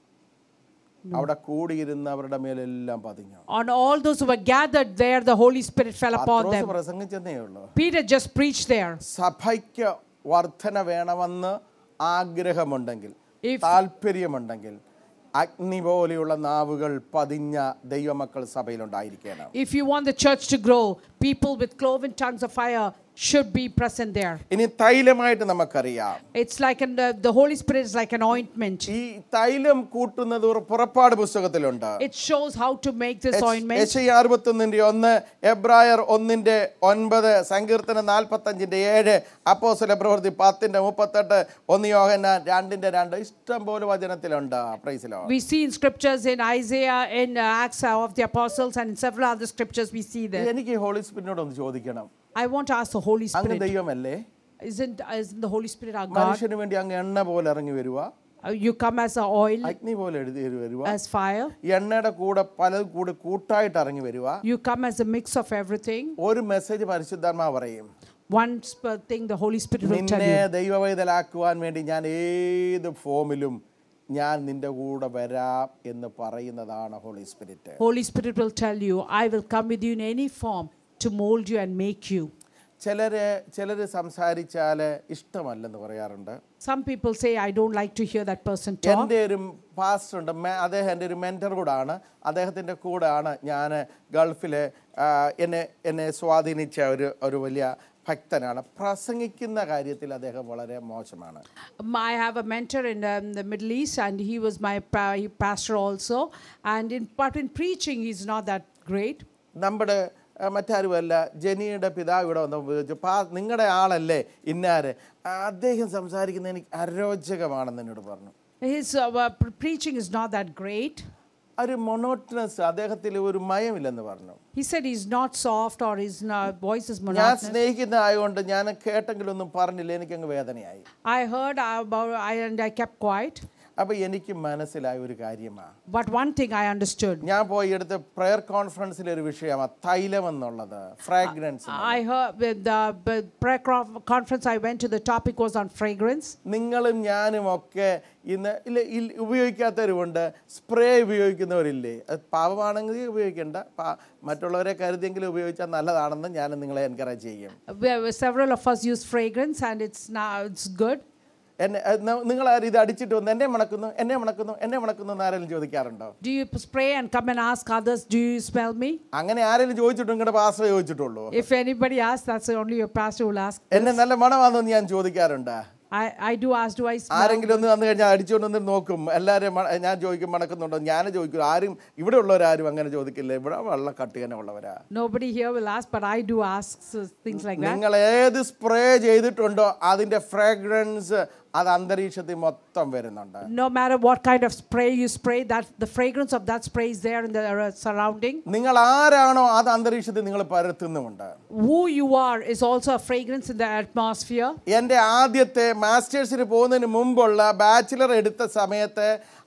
അവിടെ കൂടിയിരുന്നവരുടെ മേലെല്ലാം പതിഞ്ഞു On all those who were gathered there, the Holy Spirit fell upon Pathros them. പ്രസംഗിച്ചെന്നേ ഉള്ളൂ Peter just preached there. സഭയ്ക്ക് വർധന വേണമെന്ന് ആഗ്രഹമുണ്ടെങ്കിൽ If- താല്പര്യമുണ്ടെങ്കിൽ അഗ്നി പോലെയുള്ള നാവുകൾ പതിഞ്ഞ ദൈവമക്കൾ സഭയിലുണ്ടായിരിക്കണം If you want the church to grow, people with cloven tongues of fire should be present there. ഇനി തൈലമായിട്ട് നമുക്കറിയാം It's like an, uh, the Holy Spirit is like an ointment. ഈ തൈലം കൂട്ടുന്നത് ഒരു പുറപ്പാട് പുസ്തകത്തിലുണ്ട് It shows how to make this ointment. യശയ്യ അറുപത്തൊന്നിന്റെ ഒന്ന് എബ്രായർ ഒന്നിന്റെ ഒൻപത് സങ്കീർത്തനം നാൽപ്പത്തഞ്ചിന്റെ ഏഴ് അപ്പോസ്തല പ്രവൃത്തി പത്തിന്റെ മുപ്പത്തെട്ട് ഒന്ന് യോഹന്നാൻ രണ്ടിന്റെ രണ്ട് ഇഷ്ടം പോലെ വചനത്തിലുണ്ട് പ്രൈസിലോ We see in scriptures in Isaiah, in uh, Acts of the Apostles, and in several other scriptures we see there. എനിക്ക് ഹോളി സ്പിരിറ്റിനോട് ഒന്ന് ചോദിക്കണം I want to ask the Holy അങ്ങ് Spirit. ദൈവമല്ലേ Isn't, isn't the Holy Spirit our God? മനുഷ്യന് വേണ്ടി അങ്ങ് എണ്ണ പോലെ ഇറങ്ങി വരുക Uh, You come as a oil, അഗ്നി പോലെ എഴുതി വരുക as fire. ഈ എണ്ണയുടെ കൂടെ പലതും കൂടെ കൂട്ടായിട്ട് ഇറങ്ങി വരുക You come as a mix of everything. ഒരു മെസ്സേജ് പരിശുദ്ധാത്മാ പറയും One sp- thing the Holy Spirit will tell നിന്നെ you. ദൈവവൈതലാക്കുവാൻ വേണ്ടി ഞാൻ ഏത് ഫോമിലും ഞാൻ നിന്റെ കൂടെ വരാം എന്ന് പറയുന്നതാണ് holy spirit Holy Spirit will tell you, I will come with you in any form to mold you and make you. ചിലര് ചിലര് സംസാരിച്ചാൽ ഇഷ്ടമല്ലെന്ന് പറയാറുണ്ട് Some people say, I don't like to hear that person talk. എൻ്റെ ഒരു pastor ഉണ്ട് മെ- അദ്ദേഹം എൻ്റെ ഒരു മെൻറ്റർ കൂടാണ് അദ്ദേഹത്തിൻ്റെ കൂടെയാണ് ഞാൻ ഗൾഫിൽ എന്നെ എന്നെ സ്വാധീനിച്ച ഒരു ഒരു വലിയ ഭക്തനാണ് പ്രസംഗിക്കുന്ന കാര്യത്തിൽ അദ്ദേഹം വളരെ മോശമാണ് Um, I have a mentor in um, the Middle East, and he was my pa- he pastor also. And in but in preaching, he's not that great. നമ്മുടെ ആ, മറ്റാരുമല്ല ജനിയുടെ പിതാവ് ഇവിടെ വന്ന് ചോദിച്ചു പാ നിങ്ങളുടെ ആളല്ലേ ഇന്നാര് ആ, അദ്ദേഹം സംസാരിക്കുന്നത് എനിക്ക് അരോചകമാണെന്ന് എന്നോട് പറഞ്ഞു His uh, uh, pre- preaching is not that great. ഒരു മൊണോട്ടനസ് അദ്ദേഹത്തിൽ ഒരു മയമില്ലെന്ന് പറഞ്ഞു He said he's not soft or his uh, voice is ഞാൻ monotonous. സ്നേഹിക്കുന്ന ആയതുകൊണ്ട് ഞാൻ കേട്ടെങ്കിലൊന്നും പറഞ്ഞില്ല എനിക്കങ്ങ് വേദനയായി I heard about I, and I kept quiet. അപ്പൊ എനിക്ക് മനസ്സിലായ ഒരു കാര്യമാണ് But one thing I understood. ഞാൻ പോയി എടുത്ത് പ്രയർ കോൺഫറൻസിലെ ഒരു വിഷയമാണ് തൈലം എന്നുള്ളത് fragrance I heard with the the prayer conf- conference I went to, the topic was on fragrance. നിങ്ങളും ഞാനും ഒക്കെ ഇന്ന് ഇല്ല ഇൽ- ഉപയോഗിക്കാത്തവരുമുണ്ട് സ്പ്രേ ഉപയോഗിക്കുന്നവരില്ലേ അത് പാവമാണെങ്കിൽ ഉപയോഗിക്കേണ്ട പാ- മറ്റുള്ളവരെ കരുതിയെങ്കിലും ഉപയോഗിച്ചാൽ നല്ലതാണെന്ന് ഞാൻ നിങ്ങളെ എൻകറേജ് ചെയ്യും Where where several of us use fragrance and it's now it's good. എന്നെ നിങ്ങൾ ആരും ഇത് അടിച്ചിട്ട് വന്ന് എന്നെ മണക്കുന്നു എന്നെ മണക്കുന്നു എന്നെ മണക്കുന്നു എന്ന് ആരെങ്കിലും ചോദിക്കാറുണ്ടോ Do you spray and come and ask others, do you smell me? അങ്ങനെ ആരെങ്കിലും ചോദിച്ചിട്ടും നിങ്ങളുടെ പാസ്റ്റർ ചോദിച്ചിട്ടുള്ളൂ If anybody asks, that's only your pastor will ask. എന്നെ നല്ല മണമാണെന്ന് ഞാൻ ചോദിക്കാറുണ്ട് I, I do ask, do I smell? ആരെങ്കിലും ഒന്ന് വന്നു കഴിഞ്ഞാൽ അടിച്ചുകൊണ്ട് വന്ന് നോക്കും എല്ലാവരും മ- ഞാൻ ചോദിക്കും മണക്കുന്നുണ്ടോ ഞാൻ ചോദിക്കും ആരും ഇവിടെ ഉള്ളവരാരും അങ്ങനെ ചോദിക്കില്ല ഇവിടെ വെള്ളം കട്ടികനെ ഉള്ളവരാ Nobody here will ask, but I do ask so, things like that. നിങ്ങൾ ഏത് സ്പ്രേ ചെയ്തിട്ടുണ്ടോ അതിന്റെ ഫ്രാഗ്രൻസ് അത് അന്തരീക്ഷത്തിൽ മൊത്തം വരുന്നുണ്ട് No matter what kind of spray you spray, that the fragrance of that spray is there in the uh, surrounding. നിങ്ങൾ ആരാണോ അത് അന്തരീക്ഷത്തിൽ നിങ്ങൾ പരത്തുന്നുമുണ്ട് Who you are is also a fragrance in the atmosphere. എൻ്റെ ആദ്യത്തെ മാസ്റ്റേഴ്സിന് പോകുന്നതിന് മുമ്പുള്ള ബാച്ചിലർ എടുത്ത സമയത്ത്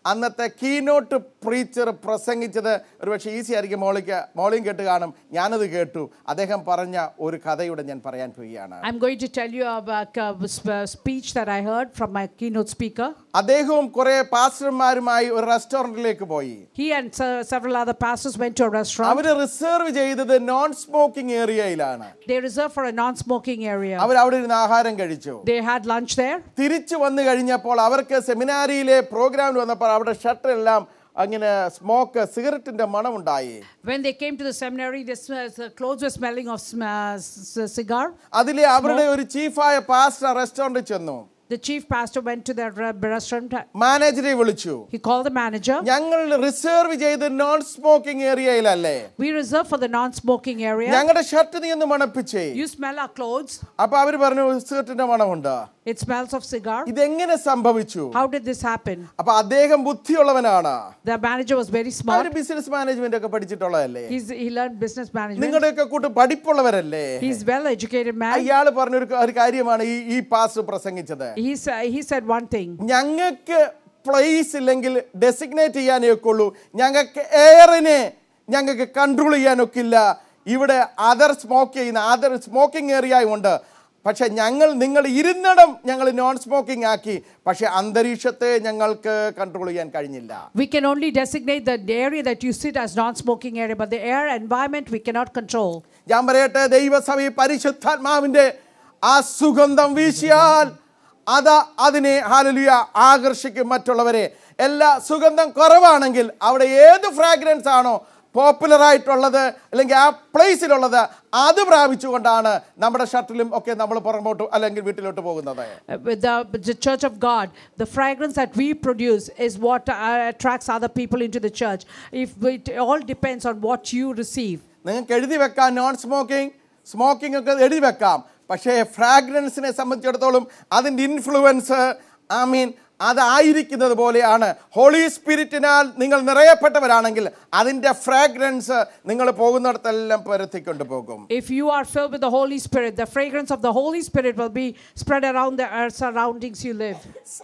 അന്നത്തെ കീനോട്ട് പ്രീച്ചർ പ്രസംഗിച്ചത് ഒരുപക്ഷെ ഈസി ആയിരിക്കും മോളിക്ക് മോളിയും കേട്ട് കാണും ഞാനത് കേട്ടു അദ്ദേഹം പറഞ്ഞ ഒരു കഥയുടെ ഞാൻ പറയാൻ പോവുകയാണ് I'm going to tell you about a speech that I heard from my keynote speaker. അദ്ദേഹവും കുറെ പാസ്റ്റർമാരുമായി ഒരു റെസ്റ്റോറൻറ്റിലേക്ക് പോയി He and se- several other pastors went to a restaurant. അവര് റിസർവ് ചെയ്തത് നോൺ സ്മോക്കിംഗ് ഏരിയയിലാണ് They reserved for a non smoking area. അവർ അവിടെ ഇരുന്ന് ആഹാരം കഴിച്ചു They had lunch there. തിരിച്ചു വന്നു കഴിഞ്ഞപ്പോൾ അവർക്ക് സെമിനാരിയിലെ പ്രോഗ്രാമിൽ വന്നപ്പോൾ അവിടെ ഷട്ടറെല്ലാം അങ്ങനെ സ്മോക്ക് സിഗരറ്റിന്റെ മണമുണ്ടായി When they came to the seminary, the, sm- the clothes were smelling of sm- uh, s- cigar. അതിലെ അവരുടെ ഒരു ചീഫായ പാസ്റ്റർ റെസ്റ്റോറൻറ്റിൽ ചെന്നു The chief pastor went to their re- restaurant. മാനേജറെ വിളിച്ചു He called the manager. ഞങ്ങൾ reserve ചെയ്ത് non smoking ഏരിയയിലല്ലേ We reserved for the non smoking area. ഞങ്ങളുടെ ഷർട്ട് നീ ഒന്ന് മണപ്പിച്ചേ You smell our clothes. അപ്പൊ അവര് പറഞ്ഞു സിഗരറ്റിന്റെ മണമുണ്ട് It smells of cigar. ഇതെങ്ങനെ സംഭവിച്ചു How did this happen? അപ്പൊ അദ്ദേഹം ബുദ്ധിയുള്ളവനാണ് The manager was very അവര് smart. ബിസിനസ് മാനേജ്മെന്റ് ഒക്കെ പഠിച്ചിട്ടുള്ളതല്ലേ He's, he learned business management. നിങ്ങളുടെയൊക്കെ കൂട്ട് പഠിപ്പുള്ളവരല്ലേ He's well educated man. അയാൾ പറഞ്ഞൊരു ഒരു കാര്യമാണ് ഈ ഈ പാസ് പ്രസംഗിച്ചത് He, sa- he said one thing. ഞങ്ങൾക്ക് പ്ലേസ് ഇല്ലെങ്കിൽ ഡെസിഗ്നേറ്റ് ചെയ്യാനേ ഒക്കുള്ളൂ ഞങ്ങൾക്ക് എയറിനെ ഞങ്ങൾക്ക് കൺട്രോൾ ചെയ്യാനൊക്കില്ല ഇവിടെ അതർ സ്മോക്ക് ചെയ്യുന്ന അതർ സ്മോക്കിംഗ് ഏരിയ ഉണ്ട് പക്ഷെ ഞങ്ങൾ നിങ്ങൾ ഇരുന്നിടം ഞങ്ങൾ നോൺ സ്മോക്കിംഗ് ആക്കി പക്ഷെ അന്തരീക്ഷത്തെ ഞങ്ങൾക്ക് കൺട്രോൾ ചെയ്യാൻ കഴിഞ്ഞില്ല We can only designate the area that you sit as non-smoking area, but the air environment we cannot control. ഞാൻ പറയട്ടെ ദൈവസഭ പരിശുദ്ധാത്മാവിന്റെ ആ സുഗന്ധം വീശിയാൽ അത് അതിനെ ഹാലലുയ ആകർഷിക്കും മറ്റുള്ളവരെ എല്ലാ സുഗന്ധം കുറവാണെങ്കിൽ അവിടെ ഏത് ഫ്രാഗ്രൻസ് ആണോ പോപ്പുലർ ആയിട്ടുള്ളത് അല്ലെങ്കിൽ ആ പ്ലേസിലുള്ളത് അത് പ്രാപിച്ചുകൊണ്ടാണ് നമ്മുടെ ഷട്ടിലും ഒക്കെ നമ്മൾ പുറമോട്ട് അല്ലെങ്കിൽ വീട്ടിലോട്ട് പോകുന്നത് Uh, With the, with the church of God, the fragrance that we produce is what uh, attracts other people into the church. If it all depends on what you receive. നിങ്ങൾക്ക് എഴുതി വെക്കാം നോൺ സ്മോക്കിംഗ് സ്മോക്കിംഗ് ഒക്കെ എഴുതി വെക്കാം പക്ഷേ ഫ്രാഗ്രൻസിനെ സംബന്ധിച്ചിടത്തോളം അതിൻ്റെ influence I mean അതായിരിക്കുന്നത് പോലെയാണ് ഹോളി സ്പിരിറ്റിനാൽ നിങ്ങൾ നിറയപ്പെട്ടവരാണെങ്കിൽ അതിൻ്റെ ഫ്രാഗ്രൻസ് നിങ്ങൾ പോകുന്നിടത്തെല്ലാം പരത്തിക്കൊണ്ട് പോകും If you are filled with the Holy Spirit, the fragrance of the Holy Spirit will be spread around the earth surroundings you live.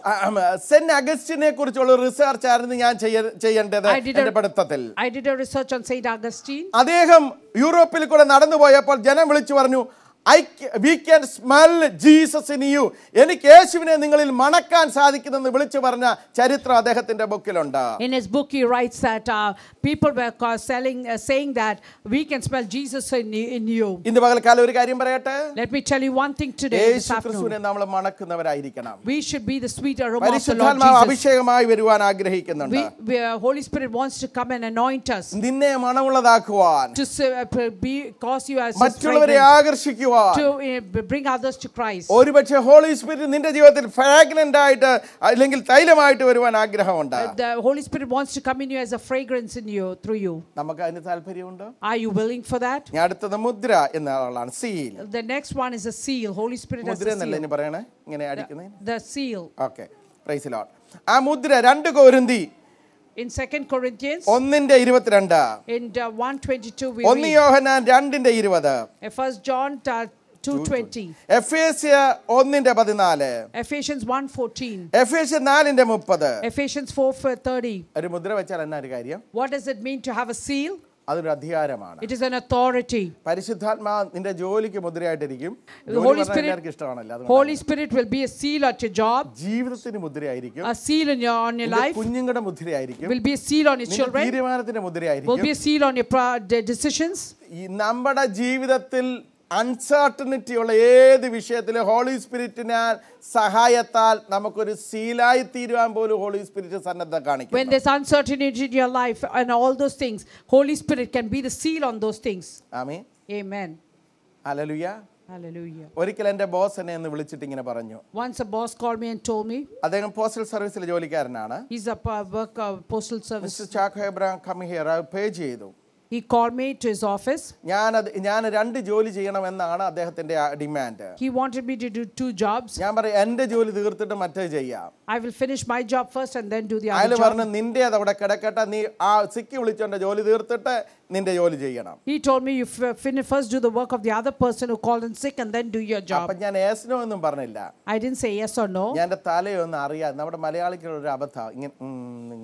Saint അഗസ്റ്റിനെ കുറിച്ചുള്ള റിസർച്ച് ആയിരുന്നു ഞാൻ ചെയ്യ- ചെയ്യേണ്ടത് I did a- എൻ്റെ പഠിത്തത്തിൽ I did a research on Saint Augustine. അദ്ദേഹം യൂറോപ്പിൽ കൂടെ നടന്നു പോയപ്പോൾ ജനം വിളിച്ചു പറഞ്ഞു I we can smell Jesus in you എനിക്ക് യേശുവിനെ നിങ്ങളിൽ മണക്കാൻ സാധിക്കുന്നെന്ന് വിളിച്ചു പറഞ്ഞ ചരിത്രം അദ്ദേഹത്തിന്റെ ബുക്കിലുണ്ട് In his book, he writes that uh, people were ca- selling, uh, saying that we can smell Jesus in, y- in you. ഇന്ന് പകൽക്കാലം ഒരു കാര്യം പറയട്ടെ Let me tell you one thing today, this Yeshu afternoon. ക്രിസ്തുവിനെ നമ്മൾ മണക്കുന്നവരായിരിക്കണം We should be the sweet aroma of the Lord പരിശുദ്ധാത്മാവ് Jesus. അഭിഷേകമായി വരുവാൻ ആഗ്രഹിക്കുന്നുണ്ട് We, we, uh, Holy Spirit wants to come and anoint us നിന്നെ മണമുള്ളതാക്കുവാൻ to s- uh, p- be, cause you as His മറ്റുള്ളവരെ fragrance, ആകർഷിക്കുവാൻ to uh, b- bring others to Christ. ഒരുപക്ഷെ holy spirit നിന്റെ ജീവിതത്തിൽ fragrant ആയിട്ട് അല്ലെങ്കിൽ തൈലമായിട്ട് വരുവാൻ ആഗ്രഹമുണ്ട് Uh, The Holy Spirit wants to come in you as a fragrance in you, through you. നമുക്ക് അതിന് താല്പര്യമുണ്ട് Are you willing for that? ഞാൻ അടുത്തത് മുദ്ര എന്ന ആളാണ് seal The next one is a seal. Holy Spirit as മുദ്ര a എന്നല്ല seal. ഇനി പറയണേ ഇങ്ങനെ അടിക്കുന്നേ The seal. Okay praise lord ആ മുദ്ര രണ്ട് കോരുന്തി In Second Corinthians, ഒന്നിന്റെ ഇരുപത്തിരണ്ട് in uh, 122, we ഒന്ന് read. യോഹനാൻ രണ്ടിന്റെ ഇരുപത് Uh, First John uh, 2:20, എഫ് എസ് ഒന്നിന്റെ പതിനാല് Ephesians 1:14, എഫ് എസ് നാലിന്റെ മുപ്പത് Ephesians 4:30. ഒരു മുദ്ര വെച്ചാൽ എന്നാ ഒരു കാര്യം What does it mean to have a seal? അതൊരു അധികാരമാണ് It is an authority. പരിശുദ്ധാത്മാ നിന്റെ ജോലിക്ക് മുദ്രയായിട്ടിരിക്കും The ജോലി Holy പറഞ്ഞാൽ Spirit- എല്ലാവർക്കും ഇഷ്ടമാണല്ലോ അതുകൊണ്ട് Holy Spirit will be a seal at your job, ജീവിതത്തിന് മുദ്രയായിരിക്കും a seal in your on your നിന്റെ life, കുഞ്ഞുങ്ങളുടെ മുദ്രയായിരിക്കും will be a seal on your നിന്റെ children, തീരുമാനത്തിന്റെ will മുദ്രയായിരിക്കും be a seal on your pro- de- decisions. ഈ നമ്മുടെ ജീവിതത്തിൽ uncertainty ഉള്ള ഏത് വിഷയത്തിലും ഹോളി സ്പിരിറ്റിനാൽ സഹായത്താൽ നമുക്കൊരു സീലായി തീരുവാൻ പോലും ഹോളി സ്പിരിറ്റ് സന്നദ്ധ When കാണിക്കും there's uncertainty in your life and all those things, Holy Spirit can be the seal on those things. ആമീൻ Amen. അലലുയ Hallelujah. ഒരിക്കൽ എൻ്റെ ബോസ് എന്നെ ഒന്ന് വിളിച്ചിട്ട് ഇങ്ങനെ പറഞ്ഞു Once a boss called me and told me, അദ്ദേഹം പോസ്റ്റൽ സർവീസിലെ ജോലിക്കാരനാണ് he's a p- work uh, postal service. Mister Chacko Abraham come here pay ചെയ്തു He called me to his office. ഞാനത് ഞാൻ രണ്ട് ജോലി ചെയ്യണമെന്നാണ് അദ്ദേഹത്തിന്റെ demand He wanted me to do two jobs. ഞാൻ പറയും എൻ്റെ ജോലി തീർത്തിട്ട് മറ്റേ ചെയ്യാം I will finish my job first and then do the അയാൾ other job. പറഞ്ഞു നിന്റെ അത് അവിടെ കിടക്കട്ടെ നീ ആ സിക്കി വിളിച്ചോണ്ട് ജോലി തീർത്തിട്ട് നിന്റെ ജോലി ചെയ്യണം He told me you f- finish first do the work of the other person who called in sick and then do your അപ്പൊ job. ഞാൻ ഏസ്നോ ഒന്നും പറഞ്ഞില്ല I didn't say yes or no. ഞാൻ എൻ്റെ തലയൊന്നും അറിയാം നമ്മുടെ മലയാളിക്കുള്ള ഒരു അബദ്ധം ഇങ്ങനെ ഉം, ഇങ്ങനെ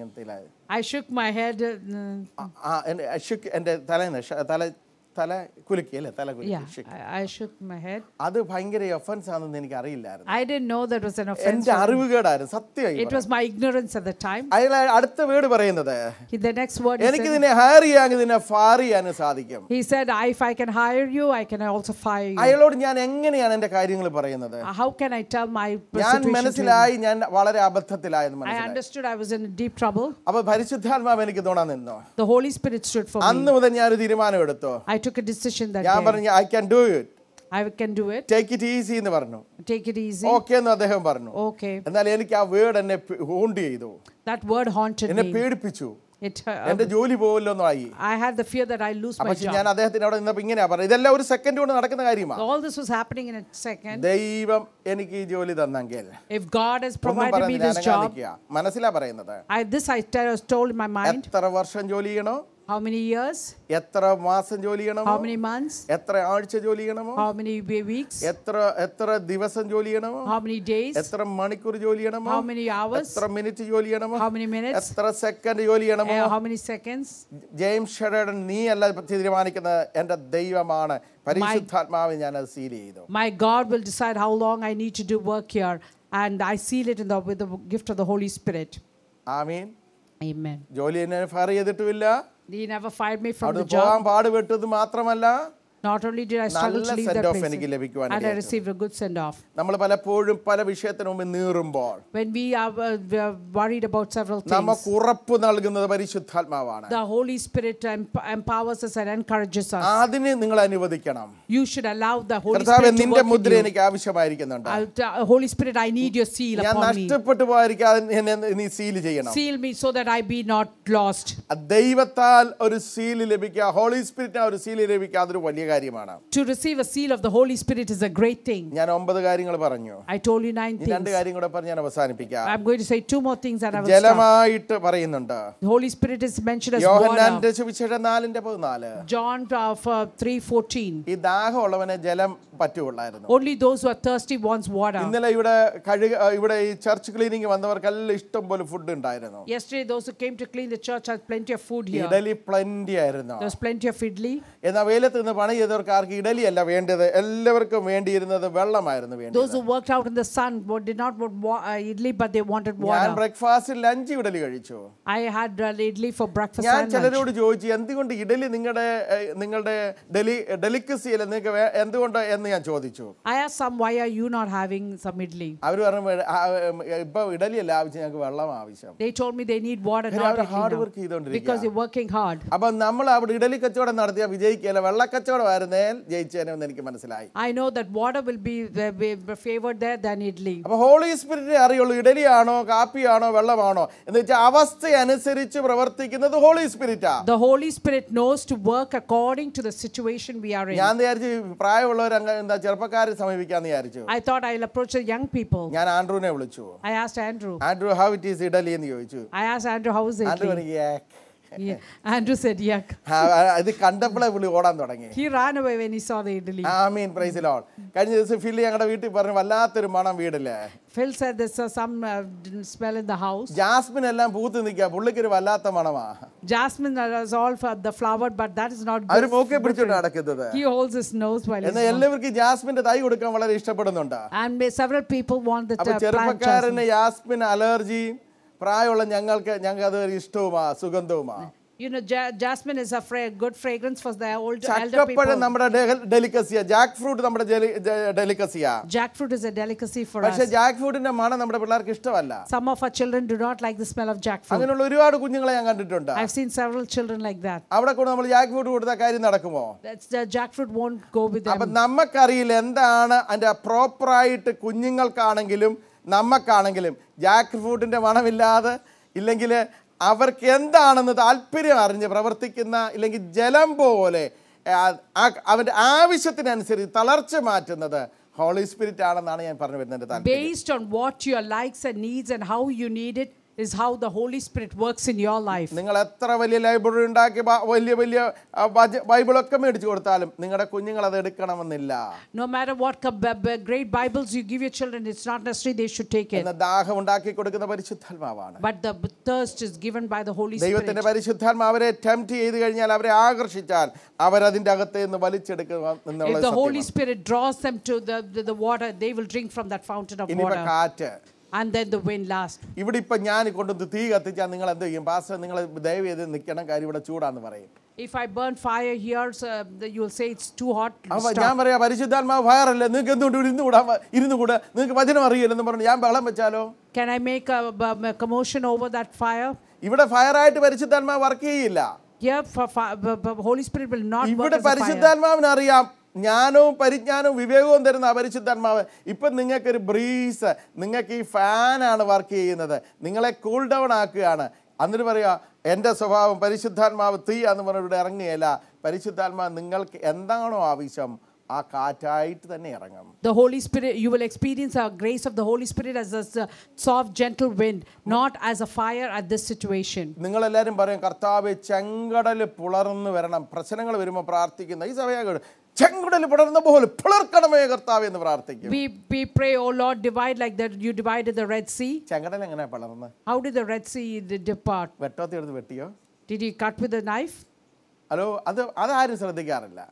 ഇങ്ങനത്തെ I shook my head. Uh, ആ എൻ്റെ shook എൻ്റെ തലേന്ന് ഷ- തല തല കുലുക്കി അല്ലേ തല കുലുക്കി yeah, shook. I, I shook my head. അത് ഭയങ്കര ഒഫൻസ് ആണെന്ന് എനിക്ക് അറിയില്ലായിരുന്നു I didn't know that was an offense. എൻ്റെ അറിവുകേടായിരുന്നു സത്യമായി It was my ignorance at the time. അയാൾ അടുത്ത വീട് പറയുന്നത് The next word he എനിക്ക് said, നിന്നെ ഹയർ ചെയ്യാമെങ്കിൽ നിന്നെ ഫാർ ചെയ്യാനും സാധിക്കും he said, "I- if I can hire you, I can also fire you. അയാളോട് ഞാൻ എങ്ങനെയാണ് എൻ്റെ കാര്യങ്ങൾ പറയുന്നത് Uh, How can I tell my ഞാൻ situation to him? മനസ്സിലായി ഞാൻ വളരെ അബദ്ധത്തിലായെന്ന് I മനസ്സിലായി understood I was in deep trouble. അപ്പൊ പരിശുദ്ധാത്മാവ് എനിക്ക് തോന്നാൻ നിന്നോ The Holy Spirit stood for me. അന്ന് മുതൽ ഞാൻ ഒരു തീരുമാനം എടുത്തു I took a decision that ഞാൻ day. പറഞ്ഞു I can do it I can do it. Take it easy എന്ന് പറഞ്ഞു Take it easy. ഓക്കെ എന്ന് അദ്ദേഹം പറഞ്ഞു Okay. എന്നാൽ എനിക്ക് ആ വേർഡ് എന്നെ ഹോണ്ട് ചെയ്തു That word haunted എന്നെ me. പേടിപ്പിച്ചു It, uh, എന്റെ ജോലി പോവല്ലോ എന്നായി I had the fear that I lose my പക്ഷെ job. ഞാൻ അദ്ദേഹത്തിന് അവിടെ നിന്നപ്പോ ഇങ്ങനെയാ പറഞ്ഞത് ഇതെല്ലാം ഒരു സെക്കൻഡ് കൊണ്ട് നടക്കുന്ന കാര്യമാണ് All this was happening in a second. ദൈവം എനിക്ക് ഈ ജോലി തന്നെങ്കിൽ If God has ഒന്നും provided me പറയുന്നില്ല this അനങ്ങാൻ job, നിൽക്കുക മനസ്സിലാ പറയുന്നത് I, this I t- was told in my mind. എത്ര വർഷം ജോലി ചെയ്യണോ How many years? എത്ര മാസം ജോലി ചെയ്യണമോ How many months? എത്ര ആഴ്ച ജോലി ചെയ്യണമോ How many we- weeks? എത്ര എത്ര ദിവസം ജോലി ചെയ്യണമോ How many days? എത്ര മണിക്കൂർ ജോലി ചെയ്യണമോ How many hours? എത്ര മിനിറ്റ് ജോലി ചെയ്യണമോ How many minutes? എത്ര സെക്കൻഡ് ജോലി ചെയ്യണമോ Uh, how many seconds? James ഷെഡൻ നീ അല്ല തീരുമാനിക്കുന്നത് എൻ്റെ ദൈവമാണ് പരിശുദ്ധാത്മാവ് ഞാൻ അത് സീൽ ചെയ്തു My God will decide how long I need to do work here, and I seal it in the with the gift of the Holy Spirit. Amin Amen. ജോലി എന്നെ ഫയർ ചെയ്തിട്ടുമില്ല He never fired me from അവിടെ the job. പോകാൻ പാടുപെട്ടത് മാത്രമല്ല Not only did I struggle നല്ല to leave send that off place, എനിക്ക് ലഭിക്കുവാൻ and I ഇടയായി. received a good send off. നമ്മൾ പലപ്പോഴും പല വിഷയത്തിന് മുമ്പ് നീറുമ്പോൾ When we are, uh, we are worried about several things, നമുക്ക് ഉറപ്പ് നൽകുന്നത് പരിശുദ്ധാത്മാവാണ് the Holy Spirit emp- empowers us and encourages us. അതിന് നിങ്ങൾ അനുവദിക്കണം You should allow the Holy കർത്താവ് Spirit to നിന്റെ work മുദ്ര in you. എനിക്ക് ആവശ്യമായിരിക്കുന്നുണ്ട് I'll t- uh, Holy Spirit, I need your seal ഞാൻ upon me. നഷ്ടപ്പെട്ടു പോകാതിരിക്കാതെ എന്നെ നീ സീൽ ചെയ്യണം Seal me so that I be not lost. ആ ദൈവത്താൽ ഒരു സീല് ലഭിക്കുക ഹോളി സ്പിരിറ്റ് ഒരു സീല് ലഭിക്കുക അതൊരു വലിയ കാര്യമാണ് To receive a seal of the Holy Spirit is a great thing. ഞാൻ ഒമ്പത് കാര്യങ്ങൾ പറഞ്ഞു I told you nine ഈ രണ്ട് things. കാര്യം കൂടെ പറഞ്ഞ് ഞാൻ അവസാനിപ്പിക്കാം I'm going to say two more things that I will stop. ജലമായിട്ട് പറയുന്നുണ്ട് The Holy Spirit is mentioned as water. യോഹന്നാന്റെ സുവിശേഷം നാലിന്റെ പതിനാല് John uh, for 3:14. ഈ ദാഹമുള്ളവനെ ജലം പറ്റുള്ളായിരുന്നു Only those who are thirsty wants water. ഇന്നലെ ഇവിടെ കഴുക ഇവിടെ ഈ ചർച്ച് ക്ലീനിങ് വന്നവർക്കെല്ലാം ഇഷ്ടം പോലെ ഫുഡ് ഉണ്ടായിരുന്നു Yesterday, those who came to clean the church had plenty of food here. Idli plenty ആയിരുന്നു There was plenty of idli. എന്നാൽ വെയിലത്ത് നിന്ന് പണി ചെയ്തവർക്ക് ആർക്ക് ഇഡലി അല്ല വേണ്ടത് എല്ലാവർക്കും വേണ്ടിയിരുന്നത് വെള്ളമായിരുന്നു വേണ്ടത് Those who worked out in the sun wa- did not want wa- uh, idli, but they wanted ഞാൻ water. ബ്രേക്ക്ഫാസ്റ്റിൽ ലഞ്ച് ഇഡലി കഴിച്ചു I had uh, idli for breakfast ഞാൻ and lunch. ചിലരോട് ചോദിച്ചു എന്തുകൊണ്ട് ഇഡലി നിങ്ങളുടെ ഏഹ്, നിങ്ങളുടെ ഡെലി ഡെലിക്കസി അല്ല നിങ്ങൾക്ക് വേ- എന്തുകൊണ്ട് എന്ന് ഞാൻ ചോദിച്ചു I asked some, why are you not having some idli? അവർ പറഞ്ഞു "ആ, ഉം, ഇപ്പൊ ഇഡലി അല്ല ആവശ്യം ഞങ്ങൾക്ക് വെള്ളം ആവശ്യം They told me they need water, കാര്യം not അവർ idli ഹാർഡ് now. വർക്ക് ചെയ്തോണ്ടിരിക്കുക Because they're working hard. അപ്പൊ നമ്മൾ അവിടെ ഇഡലി കച്ചവടം നടത്തിയാൽ വിജയിക്കുകയല്ല വെള്ളക്കച്ചവടമായിരുന്നേൽ ജയിച്ചേനെന്ന് എനിക്ക് മനസ്സിലായി I know that water will be, uh, be favored there than idli. അപ്പൊ ഹോളി സ്പിരിറ്റിനെ അറിയുള്ളൂ ഇഡലിയാണോ കാപ്പിയാണോ വെള്ളമാണോ എന്ന് വെച്ചാൽ അവസ്ഥ അനുസരിച്ച് പ്രവർത്തിക്കുന്നത് ഹോളി സ്പിരിറ്റാ The Holy Spirit knows to work according to the situation we are in. ഞാൻ വിചാരിച്ചു പ്രായമുള്ളവർ അങ്ങ് എന്താ ചെറുപ്പക്കാരെ സമീപിക്കാന്ന് വിചാരിച്ചു I thought I'll approach the young people. ഞാൻ ആൻഡ്രൂനെ വിളിച്ചു I asked Andrew. Andrew how it is idli എന്ന് ചോദിച്ചു I asked Andrew, how is Andrew idli? പറഞ്ഞു "Yeah." Yeah. Andrew said, yuck. ആ, ആ, ഇത് കണ്ടപ്പോഴേ പുള്ളി ഓടാൻ തുടങ്ങി He ran away when he saw the idli. ആ മീൻ പ്രൈസ് ലോൺ കഴിഞ്ഞ ദിവസം ഫില്ലി ഞങ്ങളുടെ വീട്ടിൽ പറഞ്ഞു വല്ലാത്തൊരു മണം വീടില്ലേ Phil said there's uh, some uh, d- smell in the house. Jasmine എല്ലാം പൂത്ത് നിൽക്കുക പുള്ളിക്കൊരു വല്ലാത്ത മണമാ Jasmine uh, is all for the flower, but that is not അവര് good. മൂക്കെ പിടിച്ചോണ്ട് നടക്കുന്നത് He holds his nose while he's എന്നാൽ എല്ലാവർക്കും ജാസ്മിന്റെ തൈ കൊടുക്കാൻ വളരെ ഇഷ്ടപ്പെടുന്നുണ്ട് And may- several people want the അപ്പൊ uh, plant jasmine. ചെറുപ്പക്കാരന് യാസ്മിൻ അലർജി പ്രായമുള്ള ഞങ്ങൾക്ക് ഞങ്ങൾക്ക് അത് ഒരു ഇഷ്ടവുമാ സുഗന്ധവുമാ You know, ja- jasmine is a fra- good fragrance for the old elder ചക്കപ്പഴം people. നമ്മുടെ ഡെലിക്കസിയാ ജാക്ക് ഫ്രൂട്ട് നമ്മുടെ ഡെലിക്കസിയാ Jackfruit is a delicacy for പക്ഷെ us. ജാക്ക് ഫ്രൂട്ടിന്റെ മണം നമ്മുടെ പിള്ളേർക്ക് ഇഷ്ടമല്ല Some of our children do not like the smell of jackfruit. അങ്ങനെയുള്ള ഒരുപാട് കുഞ്ഞുങ്ങളെ ഞാൻ കണ്ടിട്ടുണ്ട് I've seen several children like that. അവിടെ കൂടെ നമ്മൾ ജാക്ക് ഫ്രൂട്ട് കൊടുത്ത കാര്യം നടക്കുമോ That's the jackfruit won't go with അപ്പൊ them. നമുക്കറിയില്ല എന്താണ് അതിന്റെ പ്രോപ്പറായിട്ട് കുഞ്ഞുങ്ങൾക്കാണെങ്കിലും നമുക്കാണെങ്കിലും ജാക്ക് ഫ്രൂട്ടിന്റെ മണമില്ലാതെ ഇല്ലെങ്കിൽ അവർക്ക് എന്താണെന്ന് താല്പര്യം അറിഞ്ഞ് പ്രവർത്തിക്കുന്ന ഇല്ലെങ്കിൽ ജലം പോലെ ആ, ആ- അവന്റെ ആവശ്യത്തിനനുസരിച്ച് തളർച്ച മാറ്റുന്നത് ഹോളി സ്പിരിറ്റ് ആണെന്നാണ് ഞാൻ പറഞ്ഞു വരുന്നത് താല്പര്യം Based on what your likes and needs and how you need it, is how the Holy Spirit works in your life. നിങ്ങൾ എത്ര വലിയ ലൈബ്രറി ഉണ്ടാക്കി ബ- വലിയ വലിയ ആ, ബജ- ബൈബിളൊക്കെ മേടിച്ചു കൊടുത്താലും നിങ്ങളുടെ കുഞ്ഞുങ്ങൾ അത് എടുക്കണമെന്നില്ല No matter what co- b- b- great Bibles you give your children, it's not necessary they should take it. എന്ന ദാഹം ഉണ്ടാക്കി കൊടുക്കുന്ന പരിശുദ്ധാത്മാവാണ് But the b- thirst is given by the Holy Spirit. ദൈവത്തിന്റെ പരിശുദ്ധാത്മ അവരെ ടെംപ്റ്റ് ചെയ്ത് കഴിഞ്ഞാൽ അവരെ ആകർഷിച്ചാൽ അവരതിന്റെ അകത്ത് നിന്ന് വലിച്ചെടുക്കുക എന്നുള്ള If the Holy സത്യമാണ്. Spirit draws them to the, the, the water, they will drink from that fountain of ഇനിയിപ്പോ water. കാറ്റ് And then the wind last. ഇവിടെ ഇപ്പൊ ഞാൻ കൊണ്ടുവന്ന് തീ കത്തിച്ചാൽ നിങ്ങൾ എന്ത് ചെയ്യും പാസ്റ്റർ നിങ്ങൾ ദയവ് ചെയ്ത് നിൽക്കണം കാര്യം ഇവിടെ ചൂടാന്ന് പറയും If I burn fire here, so, uh, the- you'll say it's too hot. അപ്പൊ stop. ഞാൻ പറയാ പരിശുദ്ധാത്മാവ് ഫയറല്ലേ നിങ്ങൾക്ക് എന്തുകൊണ്ട് ഇവിടെ ഇരുന്ന് കൂടാ ഇരുന്ന് കൂടെ നിങ്ങൾക്ക് വചനം അറിയില്ലെന്ന് പറഞ്ഞു ഞാൻ ബഹളം വെച്ചാലോ Can I make a, b- a commotion over that fire? ഇവിടെ ഫയറായിട്ട് പരിശുദ്ധാത്മാവ് വർക്ക് ചെയ്യില്ല Here, for fi- b- b- Holy Spirit will not work ഇവിടെ as a fire. പരിശുദ്ധാത്മാവിന് അറിയാം ജ്ഞാനവും പരിജ്ഞാനവും വിവേകവും തരുന്ന ആ പരിശുദ്ധാത്മാവ് ഇപ്പം നിങ്ങൾക്കൊരു ബ്രീസ് നിങ്ങൾക്ക് ഈ ഫാനാണ് വർക്ക് ചെയ്യുന്നത് നിങ്ങളെ കൂൾ ഡൗൺ ആക്കുകയാണ് എന്നിട്ട് പറയാ എൻ്റെ സ്വഭാവം പരിശുദ്ധാത്മാവ് തീയാന്ന് പറഞ്ഞ് ഇവിടെ ഇറങ്ങുകയില്ല പരിശുദ്ധാത്മാവ് നിങ്ങൾക്ക് എന്താണോ ആവശ്യം ആ കാറ്റായിട്ട് തന്നെ ഇറങ്ങും The Holy Spirit, you will experience a grace of the Holy Spirit as a s- soft, gentle wind, not as a fire at this situation. നിങ്ങളെല്ലാവരും പറയും കർത്താവ് ചെങ്കടൽ പുളർന്ന് വരണം പ്രശ്നങ്ങൾ വരുമ്പോൾ പ്രാർത്ഥിക്കുന്ന ഈ സമയം ചെങ്കടൽ പുലർന്ന പോലെ പുലർക്കണമേ കർത്താവ് എന്ന് പ്രാർത്ഥിക്കും We, we pray, oh Lord, divide like that you divided the Red Sea. ചെങ്കടൽ എങ്ങനെ പിളർന്ന് How did the Red Sea de- depart? വെട്ടോത്തി എടുത്ത് വെട്ടിയോ Did he cut with a knife? Hello അത് അതാരും ശ്രദ്ധിക്കാറില്ല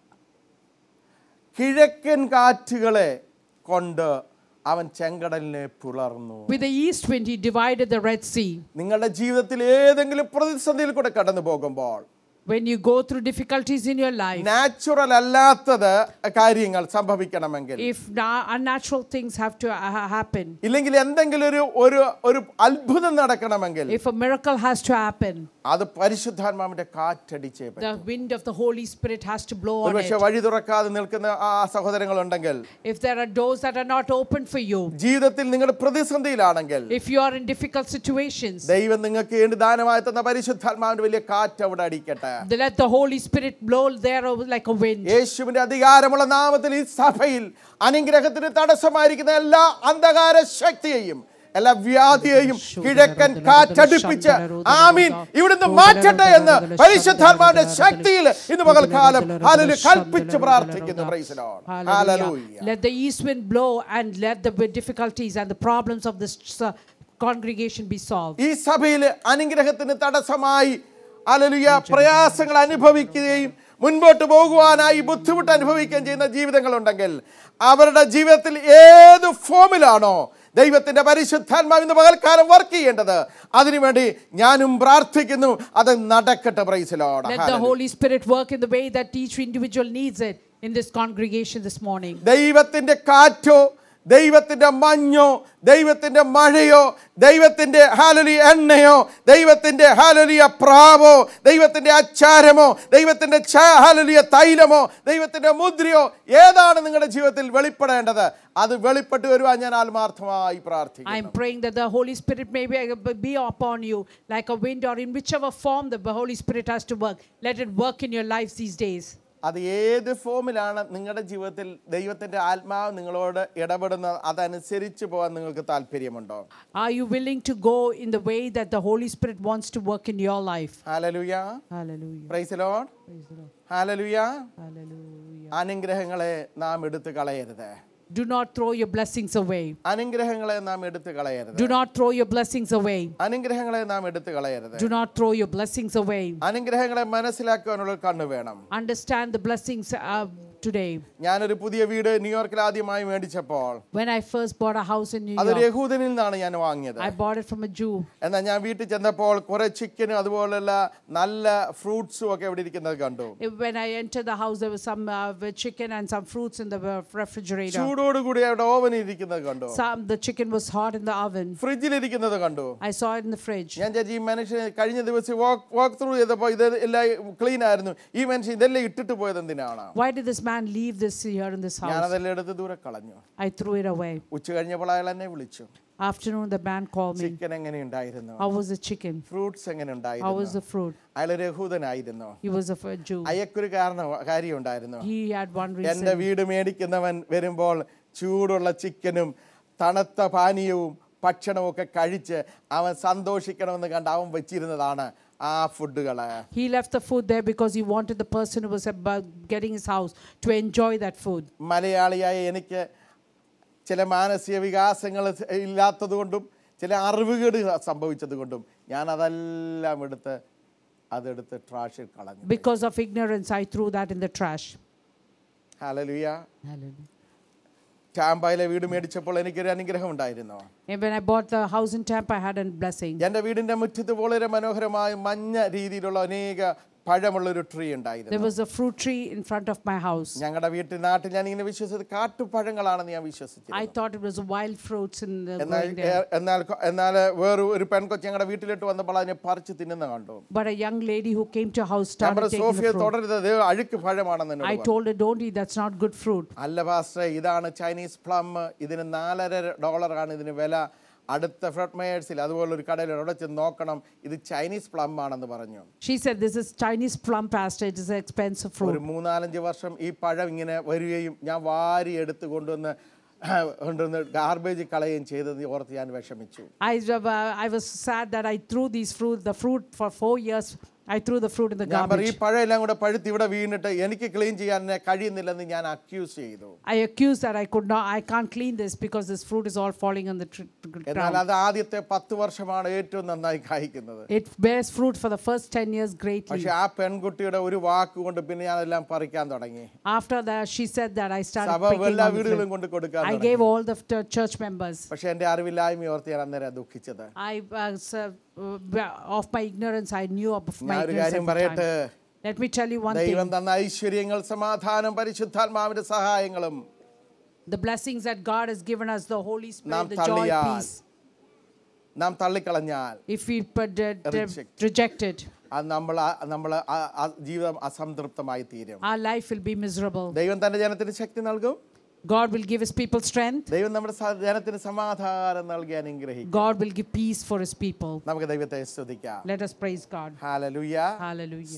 കിഴക്കൻ കാറ്റുകളെ കൊണ്ട് അവൻ ചെങ്കടലിനെ പുലർന്നു With the east wind, he divided the Red Sea. നിങ്ങളുടെ ജീവിതത്തിൽ ഏതെങ്കിലും പ്രതിസന്ധിയിൽ കൂടെ കടന്നു പോകുമ്പോൾ When you go through difficulties in your life, natural അല്ലാത്തത് കാര്യങ്ങൾ സംഭവിക്കണമെങ്കിൽ if na- unnatural things have to uh, happen, ഇല്ലെങ്കിൽ എന്തെങ്കിലും ഒരു ഒരു ഒരു അത്ഭുതം നടക്കണമെങ്കിൽ if a miracle has to happen, അത് പരിശുദ്ധാത്മാവിന്റെ കാറ്റടിച്ചേ പറ്റും the wind of the Holy Spirit has to blow on ഒരുപക്ഷെ it. വഴി തുറക്കാതെ നിൽക്കുന്ന ആ സഹോദരങ്ങളുണ്ടെങ്കിൽ If there are doors that are not open for you, ജീവിതത്തിൽ നിങ്ങൾ പ്രതിസന്ധിയിലാണെങ്കിൽ if you are in difficult situations, ദൈവം നിങ്ങൾക്ക് വേണ്ടി ദാനമായി തന്ന പരിശുദ്ധാത്മാവിന്റെ വലിയ കാറ്റ് അവിടെ അടിക്കട്ടെ then let the Holy Spirit blow there over like a wind. യേശുവിന്റെ അധികാരമുള്ള നാമത്തിൽ ഈ സഭയിൽ അനുഗ്രഹത്തിന് തടസ്സമായിരിക്കുന്ന എല്ലാ അന്ധകാര ശക്തിയെയും എല്ലാ വ്യാധിയെയും കിഴക്കൻ കാറ്റടിപ്പിച്ച് ആമീൻ ഇവിടുന്ന് മാറ്റട്ടെ എന്ന് പരിശുദ്ധാത്മാവിന്റെ ശക്തിയിൽ ഇന്ന് പകൽക്കാലം ഹാലലു കൽപ്പിച്ച് പ്രാർത്ഥിക്കുന്നു Praise the Lord. Hallelujah. Hallelujah. Let the east wind blow and let the difficulties and the problems of this uh, congregation be solved. ഈ സഭയിൽ അനുഗ്രഹത്തിന് തടസ്സമായി അലലുയ പ്രയാസങ്ങൾ അനുഭവിക്കുകയും മുൻപോട്ട് പോകുവാനായി ബുദ്ധിമുട്ട് അനുഭവിക്കുകയും ചെയ്യുന്ന ജീവിതങ്ങളുണ്ടെങ്കിൽ അവരുടെ ജീവിതത്തിൽ ഏത് ഫോമിലാണോ ദൈവത്തിന്റെ പരിശുദ്ധാത്മാവ് ഇന്ന് പകൽക്കാലം വർക്ക് ചെയ്യേണ്ടത് അതിനുവേണ്ടി ഞാനും പ്രാർത്ഥിക്കുന്നു അത് നടക്കട്ടെ പ്രൈസിലോട് Let the Holy Spirit work in the way that each individual needs it in this congregation this morning. ദൈവത്തിന്റെ കാറ്റോ ദൈവത്തിന്റെ മഞ്ഞോ ദൈവത്തിന്റെ മഴയോ ദൈവത്തിന്റെ ഹാലലി എണ്ണയോ ദൈവത്തിന്റെ ഹാലലിയ പ്രാവോ ദൈവത്തിന്റെ അച്ചാരമോ ദൈവത്തിന്റെ ച- ഹാലലിയ തൈലമോ ദൈവത്തിന്റെ മുദ്രയോ ഏതാണ് നിങ്ങളുടെ ജീവിതത്തിൽ വെളിപ്പെടേണ്ടത് അത് വെളിപ്പെട്ട് വരുവാൻ ഞാൻ ആത്മാർത്ഥമായി പ്രാർത്ഥിക്കുന്നു I'm praying that the Holy Spirit may be, be upon you like a wind or in whichever form the Holy Spirit has to work. Let it work in your lives these days. അത് ഏത് ഫോമിലാണ് നിങ്ങളുടെ ജീവിതത്തിൽ ദൈവത്തിന്റെ ആത്മാവ് നിങ്ങളോട് ഇടപെടുന്നത് അതനുസരിച്ച് പോകാൻ നിങ്ങൾക്ക് താല്പര്യമുണ്ടോ Are you willing to go in the way that the Holy Spirit wants to work in your life? Hallelujah Hallelujah. Price load Praise the Lord. Hallelujah Hallelujah. അനുഗ്രഹങ്ങളെ നാം എടുത്തു കളയരുത് Do not throw your blessings away. അനുഗ്രഹങ്ങളെ നാം എടുത്തു കളയരുത് Do not throw your blessings away. അനുഗ്രഹങ്ങളെ നാം എടുത്തു കളയരുത് Do not throw your blessings away. അനുഗ്രഹങ്ങളെ മനസ്സിലാക്കാനുള്ള ഒരു കണ്ണ് വേണം Understand the blessings uh, today. ഞാനൊരു പുതിയ വീട് ന്യൂയോർക്കിൽ ആദ്യമായി മേടിച്ചപ്പോൾ When I first bought a house in New അതൊരു York, യഹൂദനിൽ നിന്നാണ് ഞാൻ വാങ്ങിയത് I bought it from a Jew. എന്നാൽ ഞാൻ വീട്ടിൽ ചെന്നപ്പോൾ കുറെ ചിക്കനും അതുപോലുള്ള നല്ല ഫ്രൂട്ട്സും ഒക്കെ ഇവിടെ ഇരിക്കുന്നത് കണ്ടു When I entered the house, there was some uh, chicken and some fruits in the uh, refrigerator. ചൂടോടുകൂടി അവിടെ ഓവനിൽ ഇരിക്കുന്നത് കണ്ടു Some the chicken was hot in the oven. ഫ്രിഡ്ജിൽ ഇരിക്കുന്നത് കണ്ടു I saw it in the fridge. ഞാൻ ചേച്ചി ഈ മനുഷ്യൻ കഴിഞ്ഞ ദിവസം വാക്ക് വാക്ക് ത്രൂ ചെയ്തപ്പോൾ ഇത് എല്ലാം ക്ലീൻ ആയിരുന്നു ഈ മനുഷ്യൻ ഇതെല്ലാം ഇട്ടിട്ട് പോയത് എന്തിനാണ് Why did this man leave this here in this house? ഞാനതെല്ലാം എടുത്ത് ദൂരെ കളഞ്ഞു I threw it away. ഉച്ച കഴിഞ്ഞപ്പോൾ അയാൾ എന്നെ വിളിച്ചു Afternoon, the man called me. Chicken എങ്ങനെ ഉണ്ടായിരുന്നു How was the chicken? Fruits എങ്ങനെ How was ഉണ്ടായിരുന്നു the fruit? അയാൾ രഹൂദനായിരുന്നു He was a f- Jew. അയക്കൊരു കാരണം കാര്യം ഉണ്ടായിരുന്നു He had one എൻ്റെ reason. വീട് മേടിക്കുന്നവൻ വരുമ്പോൾ ചൂടുള്ള ചിക്കനും തണുത്ത പാനീയവും ഭക്ഷണമൊക്കെ കഴിച്ച് അവൻ സന്തോഷിക്കണമെന്ന് കണ്ട് അവൻ വെച്ചിരുന്നതാണ് ആ ഫുഡുകൾ He left the food there because he wanted the person who was about getting his house to enjoy that food. മലയാളിയായ എനിക്ക് ചില മാനസിക വികാസങ്ങൾ ഇല്ലാത്തതുകൊണ്ടും ചില അറിവുകേട് സംഭവിച്ചതുകൊണ്ടും ഞാൻ അതെല്ലാം എടുത്ത് അതെടുത്ത് ട്രാഷിൽ കളഞ്ഞു Because of ignorance, I threw that in the trash. Hallelujah Hallelujah. ടാമ്പായിലെ വീട് മേടിച്ചപ്പോൾ എനിക്കൊരു അനുഗ്രഹം ഉണ്ടായിരുന്നു And when I bought the house in Tampa, I had a blessing. എൻ്റെ വീടിൻ്റെ മുറ്റത്ത് വളരെ മനോഹരമായ മഞ്ഞ രീതിയിലുള്ള അനേക പഴമുള്ള ഒരു ട്രീ There ഉണ്ടായിരുന്നു was a fruit tree in front of my house. ഞങ്ങളുടെ വീട്ടിൽ നാട്ടിൽ ഞാൻ ഇങ്ങനെ വിശ്വസിച്ചത് കാട്ടുപഴങ്ങളാണെന്ന് ഞാൻ വിശ്വസിച്ചു I thought it was wild fruits in the എന്നാൽ growing there. ഏ- എന്നാൽ കൊ- എന്നാൽ വേറെ ഒരു പെൺകൊച്ച് ഞങ്ങളുടെ വീട്ടിലിട്ട് വന്നപ്പോൾ അതിനെ പറിച്ച് തിന്നുന്ന കണ്ടു But a young lady who came to house ഞാൻ started പറഞ്ഞു taking സോഫിയ the fruit. തുടരുത് ഇത് അഴുക്ക് പഴമാണെന്ന് എന്നോട് I പറഞ്ഞു. told her, don't eat, that's not good fruit. അല്ല പാസ്റ്റർ ഇതാണ് ചൈനീസ് പ്ലം ഇതിന് നാലര ഡോളറാണ് ഇതിന് വില അടുത്ത ഫ്രഡ് മേയേഴ്സിൽ അതുപോലെ ഒരു കടയിൽ അവിടെ ചെന്ന് നോക്കണം ഇത് ചൈനീസ് പ്ലം ആണെന്ന് പറഞ്ഞു She said, this is Chinese plum pasta, it is an expensive fruit. ഒരു മൂന്നാലഞ്ച് വർഷം ഈ പഴം ഇങ്ങനെ വരികയും ഞാൻ വാരി എടുത്ത് കൊണ്ടുവന്ന് കൊണ്ടുവന്ന് ഗാർബേജ് കളയുകയും ചെയ്തത് ഓർത്ത് ഞാൻ വിഷമിച്ചു I, uh, I was sad that I threw these fruit, the fruit for four years, I threw the fruit in the ഞാൻ പറയും ഈ garbage. പഴം എല്ലാം കൂടെ പഴുത്ത് ഇവിടെ വീണിട്ട് എനിക്ക് ക്ലീൻ ചെയ്യാൻ എന്നെ കഴിയുന്നില്ലെന്ന് ഞാൻ അക്യൂസ് ചെയ്തു I accused that I could not, I can't clean this because this fruit is all falling on the tr- എന്നാൽ ground. അത് ആദ്യത്തെ പത്ത് വർഷമാണ് ഏറ്റവും നന്നായി കായ്ക്കുന്നത് It bears fruit for the first 10 years greatly. പക്ഷെ ആ പെൺകുട്ടിയുടെ ഒരു വാക്ക് കൊണ്ട് പിന്നെ ഞാൻ എല്ലാം പറിക്കാൻ തുടങ്ങി After that, she said that I started സഭ picking എല്ലാ on the വീടുകളും fruit. കൊണ്ട് കൊടുക്കാൻ I തുടങ്ങി gave all the t- church members. പക്ഷെ എന്റെ അറിവില്ലായ്മ ഓർത്ത് ഞാൻ അന്നേരം ദുഃഖിച്ചത് I, uh, s- uh, of my ignorance, I knew of my ഞാൻ ഒരു ignorance കാര്യം at the പറയട്ടെ time. Let me tell you one thing. ദൈവം തന്ന ഐശ്വര്യങ്ങൾ സമാധാനം പരിശുദ്ധാത്മാവിന്റെ സഹായങ്ങളും The blessings that God has given us, the Holy നാം Spirit, the joy, തള്ളിയാൽ peace. നാം തള്ളിക്കളഞ്ഞാൽ If we put, uh, d- Reject. reject it, അത് നമ്മൾ നമ്മൾ ജീവിതം അസംതൃപ്തമായി തീരും our life will be miserable. ദൈവം തന്റെ ജനത്തിന് ശക്തി നൽകും God will give his people strength. ദൈവം നമ്മുടെ സ- ജനത്തിന് സമാധാനം നൽകി അനുഗ്രഹിക്കും God will give peace for his people. നമുക്ക് ദൈവത്തെ സ്തുതിക്കാം Let us praise God. ഹാലലുയ Hallelujah.